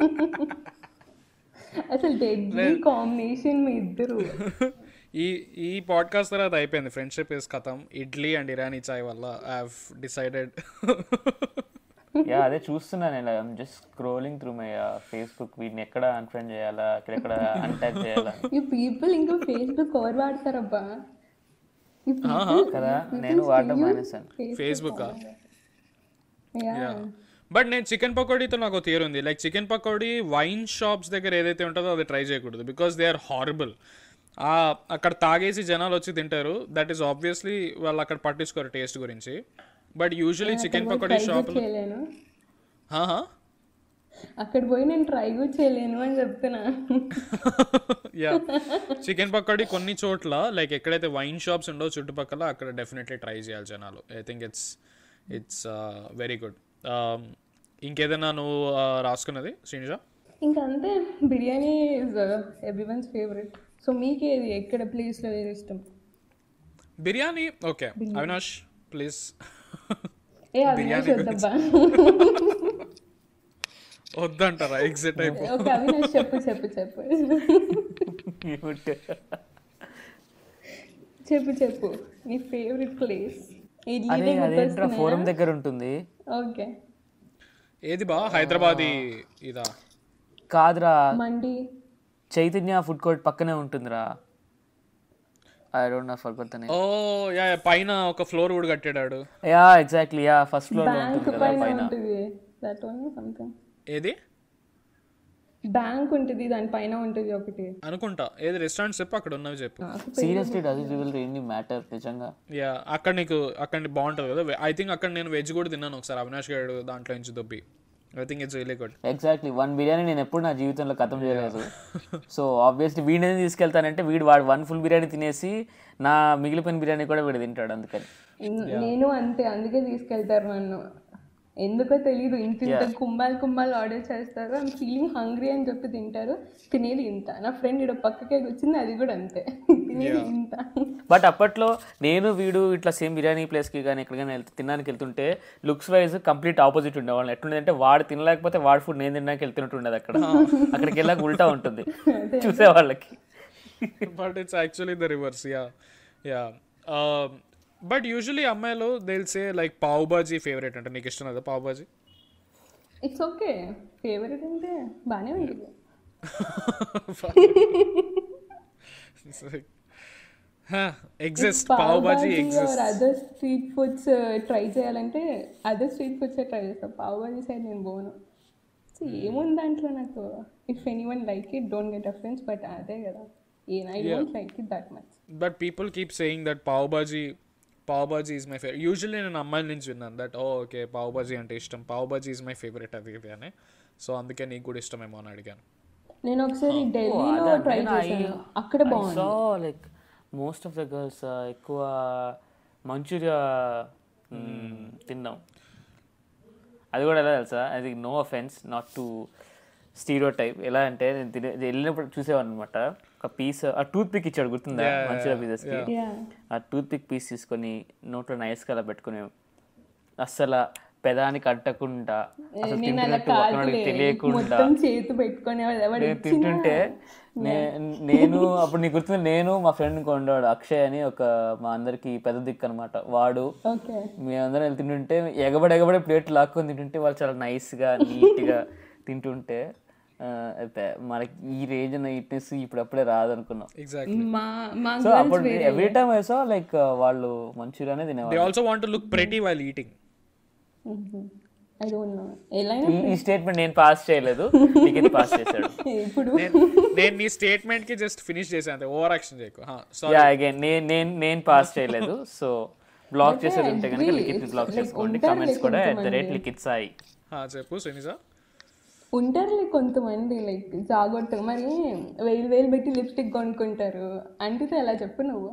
అసలు డెడ్లీ కాంబినేషన్ మీ ఇద్దరు ఈ ఈ పాడ్కాస్ట్ తర్వాత అయిపోయింది ఫ్రెండ్షిప్ ఇస్ కథం ఇడ్లీ అండ్ ఇరానీ చాయ్ వల్ల ఐ హావ్ డిసైడెడ్ యా అదే చూస్తున్నా నేను I'm just scrolling through my Facebook వీడిని ఎక్కడ అన్ఫ్రెండ్ చేయాలా ఎక్కడెక్కడ అన్టాగ్ చేయాలా ఈ పీపుల్ ఇంకా ఫేస్బుక్ ఎవరు వాడతారబ్బా ఈ కదా నేను వాడడం మానేశాను ఫేస్బుక్ యా బట్ నేను చికెన్ పకోడీతో నాకు థియర్ ఉంది like chicken pakodi wine shops దగ్గర ఏదైతే ఉంటుందో అది ట్రై చేయకూడదు బికాస్ దే ఆర్ హారబుల్ అక్కడ తాగేసి జనాలు వచ్చి తింటారు దట్ ఈస్ ఆబ్వియస్లీ వాళ్ళు అక్కడ పట్టించుకోరు టేస్ట్ గురించి బట్ యూజువలీ చికెన్ పకోడీ షాప్లో చేయలేను అక్కడ పోయి నేను ట్రై కూడా చేయలేను అని చెప్తున్నా యా చికెన్ పకోడీ కొన్ని చోట్ల లైక్ ఎక్కడైతే వైన్ షాప్స్ ఉండో చుట్టుపక్కల అక్కడ డెఫినెట్లీ ట్రై చేయాలి జనాలు I think it's it's very good ఇంకేదైనా నువ్వు uh, రాసుకున్నది శ్రీనిజ ఇంకా అంతే biryani is everyone's favourite so మీకేది ఎక్కడ ప్లేస్లో ఏది ఇష్టం బిర్యానీ ఓకే అవినాష్ ప్లీజ్ ఏ అవినాష్ వద్దబ్బా వద్దంటారా ఎగ్జిట్ అయిపో ఓకే అవినాష్ చెప్పు చెప్పు చెప్పు Mute. చెప్పు చెప్పు నీ ఫేవరెట్ ప్లేస్ ఇడ్లీ అదే అదేంట్రా ఫోరం దగ్గర ఉంటుంది ఓకే ఏది బా హైదరాబాదీ ఇదా కాదురా మండి చైతన్య ఫుడ్ కోర్ట్ పక్కనే ఉంటుందిరా ఐ డోంట్ నో ఫర్ కొత్త ఓ యా యా, పైన ఒక ఫ్లోర్ కూడా కట్టాడు yeah exactly yeah first floor లో బ్యాంక్ ఉంటుంది కదా పైన పైన ఉంటుంది దట్ వన్ సంథింగ్ ఏది బ్యాంక్ ఉంటుంది దాని పైన ఉంటుంది ఒకటి అనుకుంటా ఏది రెస్టారెంట్ చెప్పు అక్కడ ఉన్నవి చెప్పు seriously does it will really matter నిజంగా యా అక్కడ నీకు అక్కడ బాగుంటుంది కదా ఐ థింక్ అక్కడ నేను వెజ్ కూడా తిన్నాను ఒకసారి అవినాష్ గారు దాంట్లో నుంచి దొబ్బి I think it's really good exactly one biryani నేను ఎప్పుడు నా జీవితంలో ఖతం చేయలేదు సో ఆబ్వియస్లీ వీడిని తీసుకెళ్తానంటే వీడు వాడు వన్ ఫుల్ బిర్యానీ తినేసి నా మిగిలిపోయిన బిర్యానీ కూడా వీడు తింటాడు అందుకని నేను అంతే అందుకే తీసుకెళ్తారు నన్ను ఎందుకో తెలియదు ఇంత ఇంత కుంభాలు కుంభాలు ఆర్డర్ చేస్తారు ఐమ్ ఫీలింగ్ హంగ్రీ అని చెప్పి తింటారు తినేది ఇంత నా ఫ్రెండ్ ఇక్కడ పక్కకే వచ్చింది అది కూడా అంతే తినేది ఇంత బట్ అప్పట్లో నేను వీడు ఇట్లా సేమ్ బిర్యానీ ప్లేస్కి కానీ ఎక్కడికైనా వెళ్తే తినడానికి వెళ్తుంటే లుక్స్ వైజ్ కంప్లీట్ ఆపోజిట్ ఉండేవాళ్ళు ఎట్లుండేదంటే వాడు తినలేకపోతే వాడు ఫుడ్ నేను తినడానికి వెళ్తున్నట్టు ఉండేది అక్కడ అక్కడికి వెళ్ళాక ఉల్టా ఉంటుంది చూసే వాళ్ళకి but it's actually the reverse yeah yeah but usually అమ్మాయిలు దిల్ సే లైక్ పావ్ బాజీ ఫేవరెట్ అంటే నీకు ఇష్టం కదా pav bhaji it's okay favourite అంటే బాగానే ఉంటుంది except pav bhaji except other street foods try చేయాలంటే అదర్ స్ట్రీట్ ఫుడ్స్ ట్రై చేస్తాను పావ్ బాజీ సైడ్ నేను పోను సో ఏముంది దాంట్లో నాకు if anyone like it don't get offence but అదే కదా and I don't like it that much but people keep saying that pav bhaji pav bhaji is my favourite usually నేను అమ్మాయిల నుంచి విన్నాను that oh okay pav bhaji అంటే ఇష్టం pav bhaji is my favourite అది ఇది అని సో అందుకే నీకు కూడా ఇష్టమేమో అని అడిగాను నేను ఒకసారి ఢిల్లీలో ట్రై చేశాను అక్కడ బాగుంది so like most of the girls ఎక్కువ మంచూరియా తిన్నాం అది కూడా ఎలా తెలుసా అది no offence not to stereotype ఎలా అంటే నేను తినే వెళ్ళినప్పుడు చూసేవాను అనమాట ఒక పీస్ ఆ టూత్ పిక్ ఇచ్చాడు గుర్తుందా మంచూరియా పీసెస్కి యా ఆ టూత్ పిక్ పీస్ తీసుకొని నోట్లో నైస్ కలా పెట్టుకుని అస్సలు పెదానికి అంటకుండా అసలు నేను అలా తింటున్నట్టు పక్కనోడికి కాదులే తెలియకుండా మొత్తం చేతి పెట్టుకొని ఎవడు నేను తింటుంటే నే- నేను అప్పుడు నీకు గుర్తుంది నేను మా ఫ్రెండ్ కొండాడు అక్షయ్ అని ఒక మా అందరికి పెద్ద దిక్కు అనమాట వాడు ఓకే మేమందరం వెళ్ళి తింటుంటే ఎగబడి ఎగబడి ప్లేట్ లాక్కొని తింటుంటే వాళ్ళు చాలా నైస్గా నీట్గా తింటుంటే ఆ, అయితే మనకి ఈ రేంజ్ నీట్నెస్ ఇప్పుడప్పుడే రాదనుకున్నాం ఎగ్జాక్ట్లీ మా మా సో అప్పుడు ఎవ్రీ టైమ్ వేసా లైక్ వాళ్ళు మంచూరియానే దే తినేవాళ్ళు also want look pretty while eating I don't know ఎలా అయినా ఈ- ఈ స్టేట్మెంట్ నేను పాస్ చేయలేదు టికెట్ పాస్ చేశాడు ఇప్పుడు నేను నీ స్టేట్మెంట్ కి జస్ట్ ఫినిష్ చేశాను అంతే ఓవర్ యాక్షన్ చేయకు సారీ యా అగైన్ నేను నేను నేను పాస్ చేయలేదు సో బ్లాక్ చేసేది ఉంటే కనుక లిఖిత్ బ్లాక్ చేసుకోండి కమెంట్స్ కూడా at the rate Likhith Sai చెప్పు సునీజా ఉంటారులే కొంతమంది లైక్ జాగొట్టు మరి వేలు వేలు పెట్టి లిప్స్టిక్ కొనుక్కుంటారు అంటితే ఎలా చెప్పు నువ్వు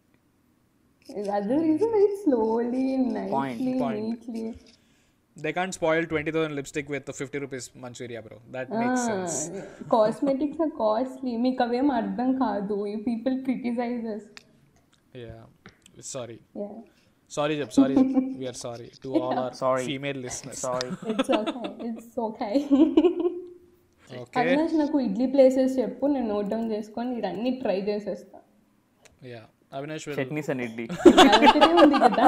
other is very slowly nicely neatly they can't spoil twenty thousand lipstick with fifty rupees manchuria bro that makes sense cosmetics are costly మీకు అవేం అర్థం కాదు ఈ people criticises yeah sorry sorry చెప్ sorry we are sorry to all our Sorry. Female listeners sorry it's okay it's okay okay Avinash నాకు ఇడ్లీ ప్లేసెస్ చెప్పు నేను నోట్ డౌన్ చేసుకొని ఇవన్నీ ట్రై చేసేస్తా yeah Avinash will chutneys and idli అలాంటిదే ఉంది కదా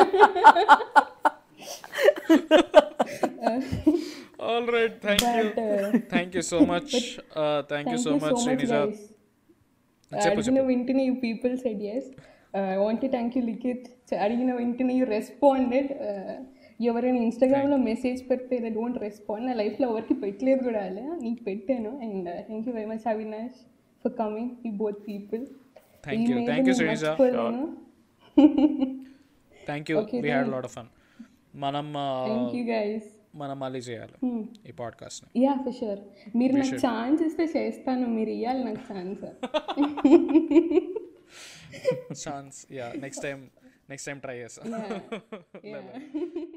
all right thank you but thank you so much thank you thank so you so much much Srinija guys అడిగిన వెంటనే you people said yes want thank you Likhith అడిగిన వెంటనే యూ రెస్పాండెడ్ ఎవరైనా ఇన్స్టాగ్రామ్లో మెసేజ్ పెడితే దే డోంట్ రెస్పాండ్ నా లైఫ్లో ఎవరికి పెట్టలేదు కూడా అలా నీకు పెట్టాను and thank you very much Avinash for coming ఈ both people Thank you. Thank you, Srinija. Thank you Okay, we had lot of fun మనం uh, థ్యాంక్ యూ గైస్ మనం మళ్ళీ చేయాలి ఈ పాడ్కాస్ట్ యా ఫర్ షూర్ మీరు నాకు ఛాన్స్ ఇస్తే చేస్తాను మీరు ఇవ్వాలి నాకు chance chance yeah next time next time try చేస్తా yeah.